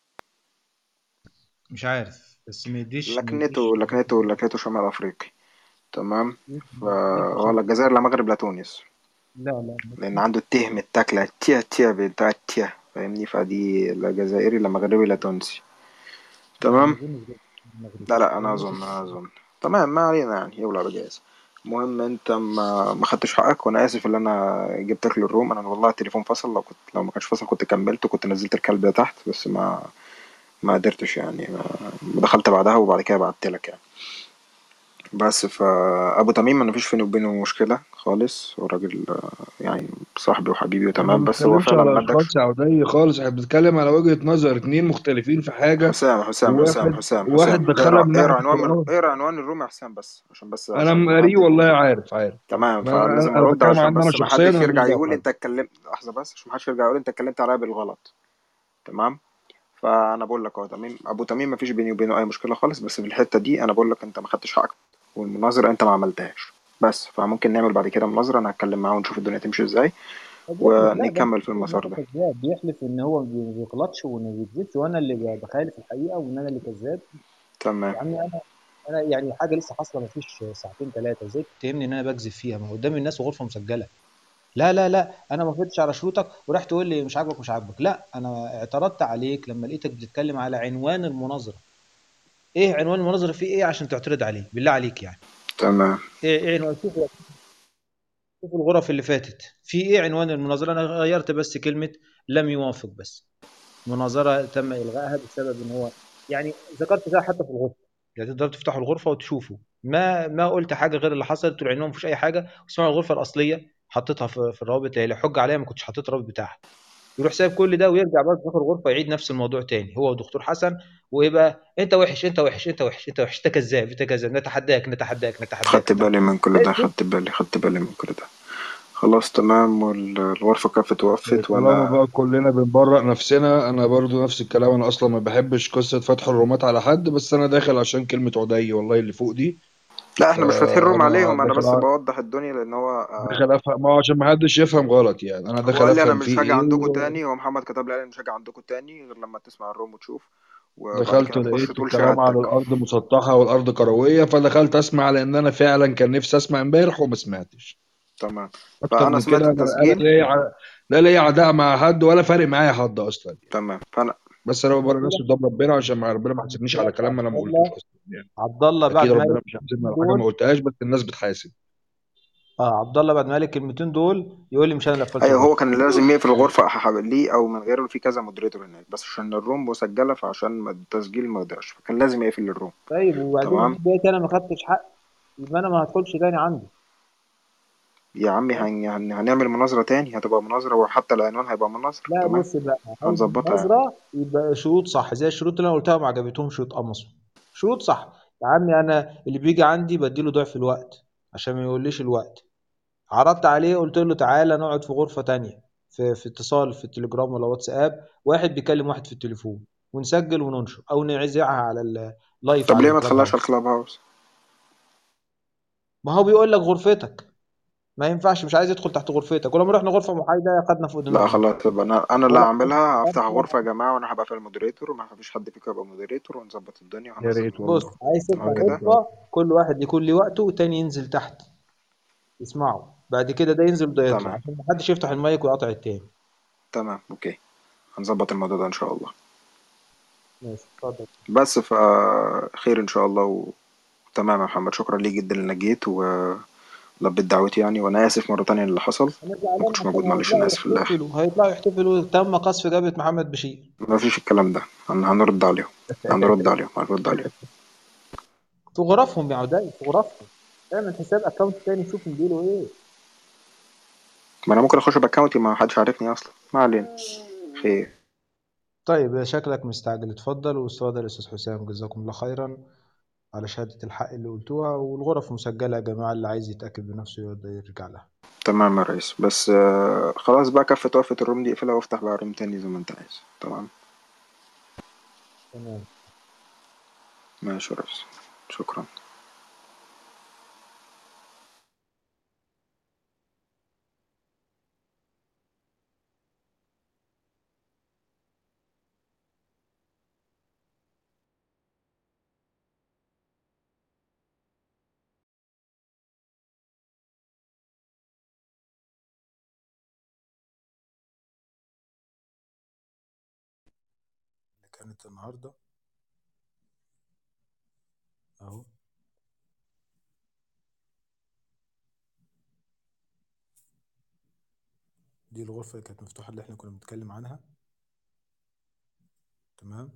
مش عارف بس ما يديش ما لكنته يديش لكنته لكنته شمال أفريقي تمام فهو لا الجزائر لا مغرب لا تونس لا لا لأن عنده الته متاكلة تيا تيا بتاع تيا فاهمني فدي لا جزائري لا مغربي لا تونسي لا ما تمام أظنش ده المغرب لا لا أنا أظن أنا أظن تمام ما علينا يعني يولع بجاز المهم انت ما ما خدتش حقك وانا اسف ان انا جبتك للروم انا والله التليفون فصل لو كنت لو ما كانش فصل كنت كملت وكنت نزلت الكلب ده تحت بس ما ما قدرتش يعني ما دخلت بعدها وبعد كده بعت لك يعني بس فابو تميم انا مفيش بيني وبينه مشكله خالص هو راجل آه، يعني صاحبي وحبيبي احنا ما وتمام بس هو بنتكلمش فعلا على ما ادكش اشخاص عودية خالص احنا بنتكلم على وجهة نظر اتنين مختلفين في حاجة حسام حسام حسام وواحد حسام واحد حسام دخلها اقرا من ناحية اقرا عنوان القرآن اقرا عنوان الروم يا حسام بس عشان بس انا عشان مقريه حد والله عارف عارف تمام ما انا فلازم انا ارد بتكلم عشان عن انا بس ما شخصيا حدش انا يرجع ماليش دعوة يقول بحد انت اتكلمت لحظه بس عشان ما حدش يرجع يقول انت اتكلمت عليا بالغلط تمام فانا بقول لك اهو تميم ابو تميم مفيش بيني وبينه اي مشكله خالص بس في الحته دي انا بقول لك انت ما خدتش حقك والمناظره انت ما عملتهاش بس فممكن نعمل بعد كده مناظره انا هتكلم معاه ونشوف الدنيا تمشي ازاي بيحلف لا ده ونكمل في بيحلف ان المسار هو ده كذاب بيحلف ان هو ما بيغلطش وما بيكذبش وانا اللي بخالف الحقيقه وان انا اللي كذاب تمام يا عمي انا انا يعني حاجه لسه حاصله ما فيش ساعتين ثلاثه ازاي تتهمني ان انا بكذب فيها ما قدام الناس وغرفه مسجله لا لا لا انا ما وافقتش على شروطك وراح تقول لي مش عاجبك مش عاجبك لا انا اعترضت عليك لما لقيتك بتتكلم على عنوان المناظره ايه عنوان المناظره فيه ايه عشان تعترض عليه بالله عليك يعني تمام ايه ايه عنوان شوف شوف الغرف اللي فاتت في ايه عنوان المناظره انا غيرت بس كلمه لم يوافق بس مناظره تم الغائها بسبب ان هو يعني ذكرت ده حتى في الغرفه يعني تقدروا تفتحوا الغرفه وتشوفوا ما ما قلت حاجه غير اللي حصلت طول عينهم مفيش اي حاجه واسمعوا الغرفه الاصليه حطيتها في, في الروابط اللي حج عليها ما كنتش حطيت الرابط بتاعها يروح سايب كل ده ويرجع برضه في اخر الغرفه يعيد نفس الموضوع تاني هو ودكتور حسن وايه بقى انت وحش انت وحش انت وحش انت وحش انت كذاب انت كذاب نتحداك نتحداك نتحداك خدت بالي من كل ده خدت بالي خدت بالي من كل ده خلاص تمام والغرفة كفت وقفت طالما وانا بقى كلنا بنبرق نفسنا انا برضو نفس الكلام انا اصلا ما بحبش قصة فتح الرومات على حد بس انا داخل عشان كلمة عدي والله اللي فوق دي لا احنا مش فاتحين روم فانا عليهم انا داخل بس أ- بوضح الدنيا لان هو آه، داخل افهم ما هو عشان ما حدش يفهم غلط يعني انا هو داخل قال لي انا افهم مش فيه هاجي ايه عندكم و- تاني هو محمد كتب لي قال لي مش هاجي عندكم تاني غير لما تسمع الروم وتشوف وبعد دخلت كده تخش لقيت تقول الكلام على شهادتك الارض مسطحة والارض كروية فدخلت اسمع لان انا فعلا كان نفسي اسمع امبارح وما سمعتش تمام اكتر فانا من سمعت كده انا لا التسجيل ليا ع- لا ليا عداء مع حد ولا فارق معايا حد اصلا تمام فانا بس انا ببرر نفسي قدام ربنا عشان ما ربنا ما يحاسبنيش على كلام انا ما عبد قلتوش الله اصلا يعني عبد الله بعد اكيد ما قال ربنا مش هيحاسبني على حاجه دول ما قلتهاش بس الناس بتحاسب اه عبد الله بعد ما قال الكلمتين دول يقول لي مش انا اللي قفلت ايوه هو الغرفه كان لازم يقفل الغرفه أح- ليه او من غيره في كذا مودريتور هناك بس عشان الروم مسجله فعشان ما- التسجيل ما يضيعش فكان لازم يقفل الروم طيب وبعدين تمام دي بقيت انا ما خدتش حق يبقى انا ما هدخلش تاني عنده يا عمي هن... هن... هنعمل مناظرة تاني هتبقى مناظرة وحتى العنوان هيبقى مناظرة لا تمام بص بقى عايز هنظبطها يعني مناظرة يبقى شروط صح زي الشروط اللي انا قلتها ما عجبتهمش يتقمصوا شروط صح يا عمي انا اللي بيجي عندي بديله ضعف الوقت عشان ما يقوليش الوقت عرضت عليه قلت له تعالى نقعد في غرفة تانية في, في اتصال في التليجرام ولا واتساب واحد بيكلم واحد في التليفون ونسجل وننشر او نذيعها على اللايف طب على ليه ما الكلاب تخليهاش على هاوس الكلاب هاوس ما هو بيقول لك غرفتك ما ينفعش مش عايز يدخل تحت غرفتك ولما رحنا غرفة محايدة خدنا فوق لا دماغنا خلاص يبقى انا انا اللي ولا هعملها هفتح غرفة يا جماعة وانا هبقى في المودريتور وما فيش حد فيكم يبقى مودريتور ونظبط الدنيا يا وهنزل ريت بص والله عايز تمام تفتح كده غرفة كل واحد يكون ليه وقته والتاني ينزل تحت يسمعه بعد كده ده ينزل وده يطلع تمام عشان محدش يفتح المايك ويقطع التاني تمام اوكي هنظبط الموضوع ده ان شاء الله ماشي اتفضل بس فخير ان شاء الله و... تمام يا محمد شكرا ليك جدا انك جيت ولبيت دعوتي يعني وانا اسف مرة تانية اللي حصل انا ما زعلان كنتش عشان موجود معلش هيطلعوا انا اسف في الاخر يحتفلوا هيطلعوا يحتفلوا تم قذف جبهة محمد بشير ما فيش الكلام ده هن... هنرد عليهم هنرد عليهم هنرد عليهم في غرفهم يا عدي في غرفهم اعمل حساب اكونت تاني شوف بيقولوا ايه ما انا ممكن اخش باكونتي ما حدش عارفني اصلا ما علينا خير طيب شكلك مستعجل اتفضل واستاذ الاستاذ حسام جزاكم الله خيرا على شهادة الحق اللي قلتوها والغرف مسجلة يا جماعة اللي عايز يتأكد بنفسه يقدر يرجع لها تمام يا ريس بس آه، خلاص بقى كفة وقفة الروم دي اقفلها وافتح بقى روم تاني زي ما انت عايز تمام تمام ماشي يا ريس شكرا اللي كانت النهاردة اهو دي الغرفة اللي كانت مفتوحة اللي احنا كنا بنتكلم عنها تمام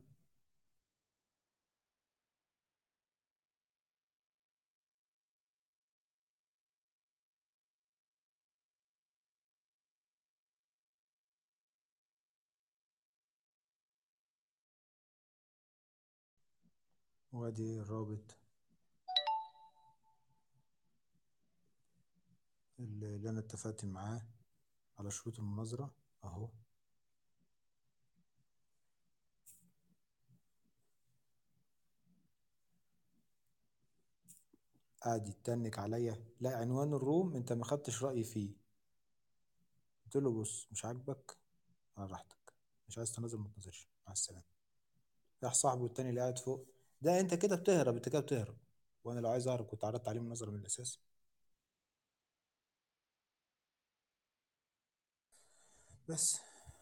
وادي الرابط اللي اللي انا اتفقت معاه على شروط المناظرة اهو قعد يتنك عليا لا عنوان الروم انت ما خدتش رأيي فيه قلت له بص مش عاجبك على راحتك مش عايز تناظر ما تناظرش مع السلامة راح صاحبه التاني اللي قاعد فوق ده انت كده بتهرب انت كده بتهرب وانا لو عايز اهرب كنت عرضت عليه مناظرة من الاساس بس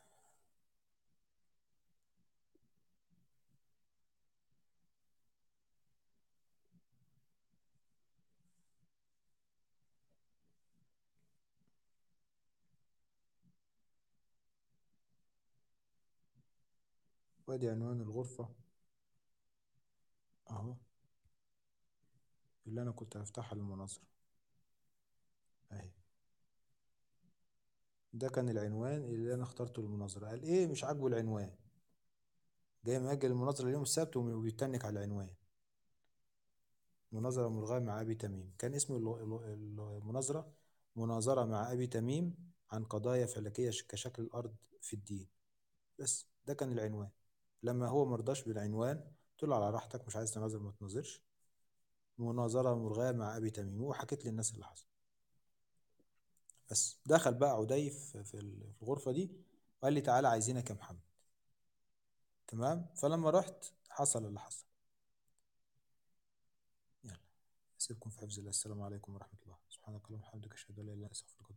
وادي عنوان الغرفة اهو اللي انا كنت هفتحها للمناظرة اهي ده كان العنوان اللي انا اخترته للمناظرة قال ايه مش عاجبه العنوان جاي مأجل المناظرة اليوم السبت وبيتنك على العنوان مناظرة ملغاة مع أبي تميم كان اسم ال- ال- المناظرة مناظرة مع أبي تميم عن قضايا فلكية ش- كشكل الأرض في الدين بس ده كان العنوان لما هو مرضاش بالعنوان قلت له على راحتك مش عايز تناظر ما تناظرش مناظرة ملغاة مع أبي تميم وحكيت للناس اللي حصل بس دخل بقى عدي في في ال- في الغرفة دي وقال لي تعالى عايزينك يا محمد تمام فلما رحت حصل اللي حصل يلا أسيبكم في حفظ الله السلام عليكم ورحمة الله سبحانك اللهم وبحمدك أشهد أن لا إله إلا أنت أستغفرك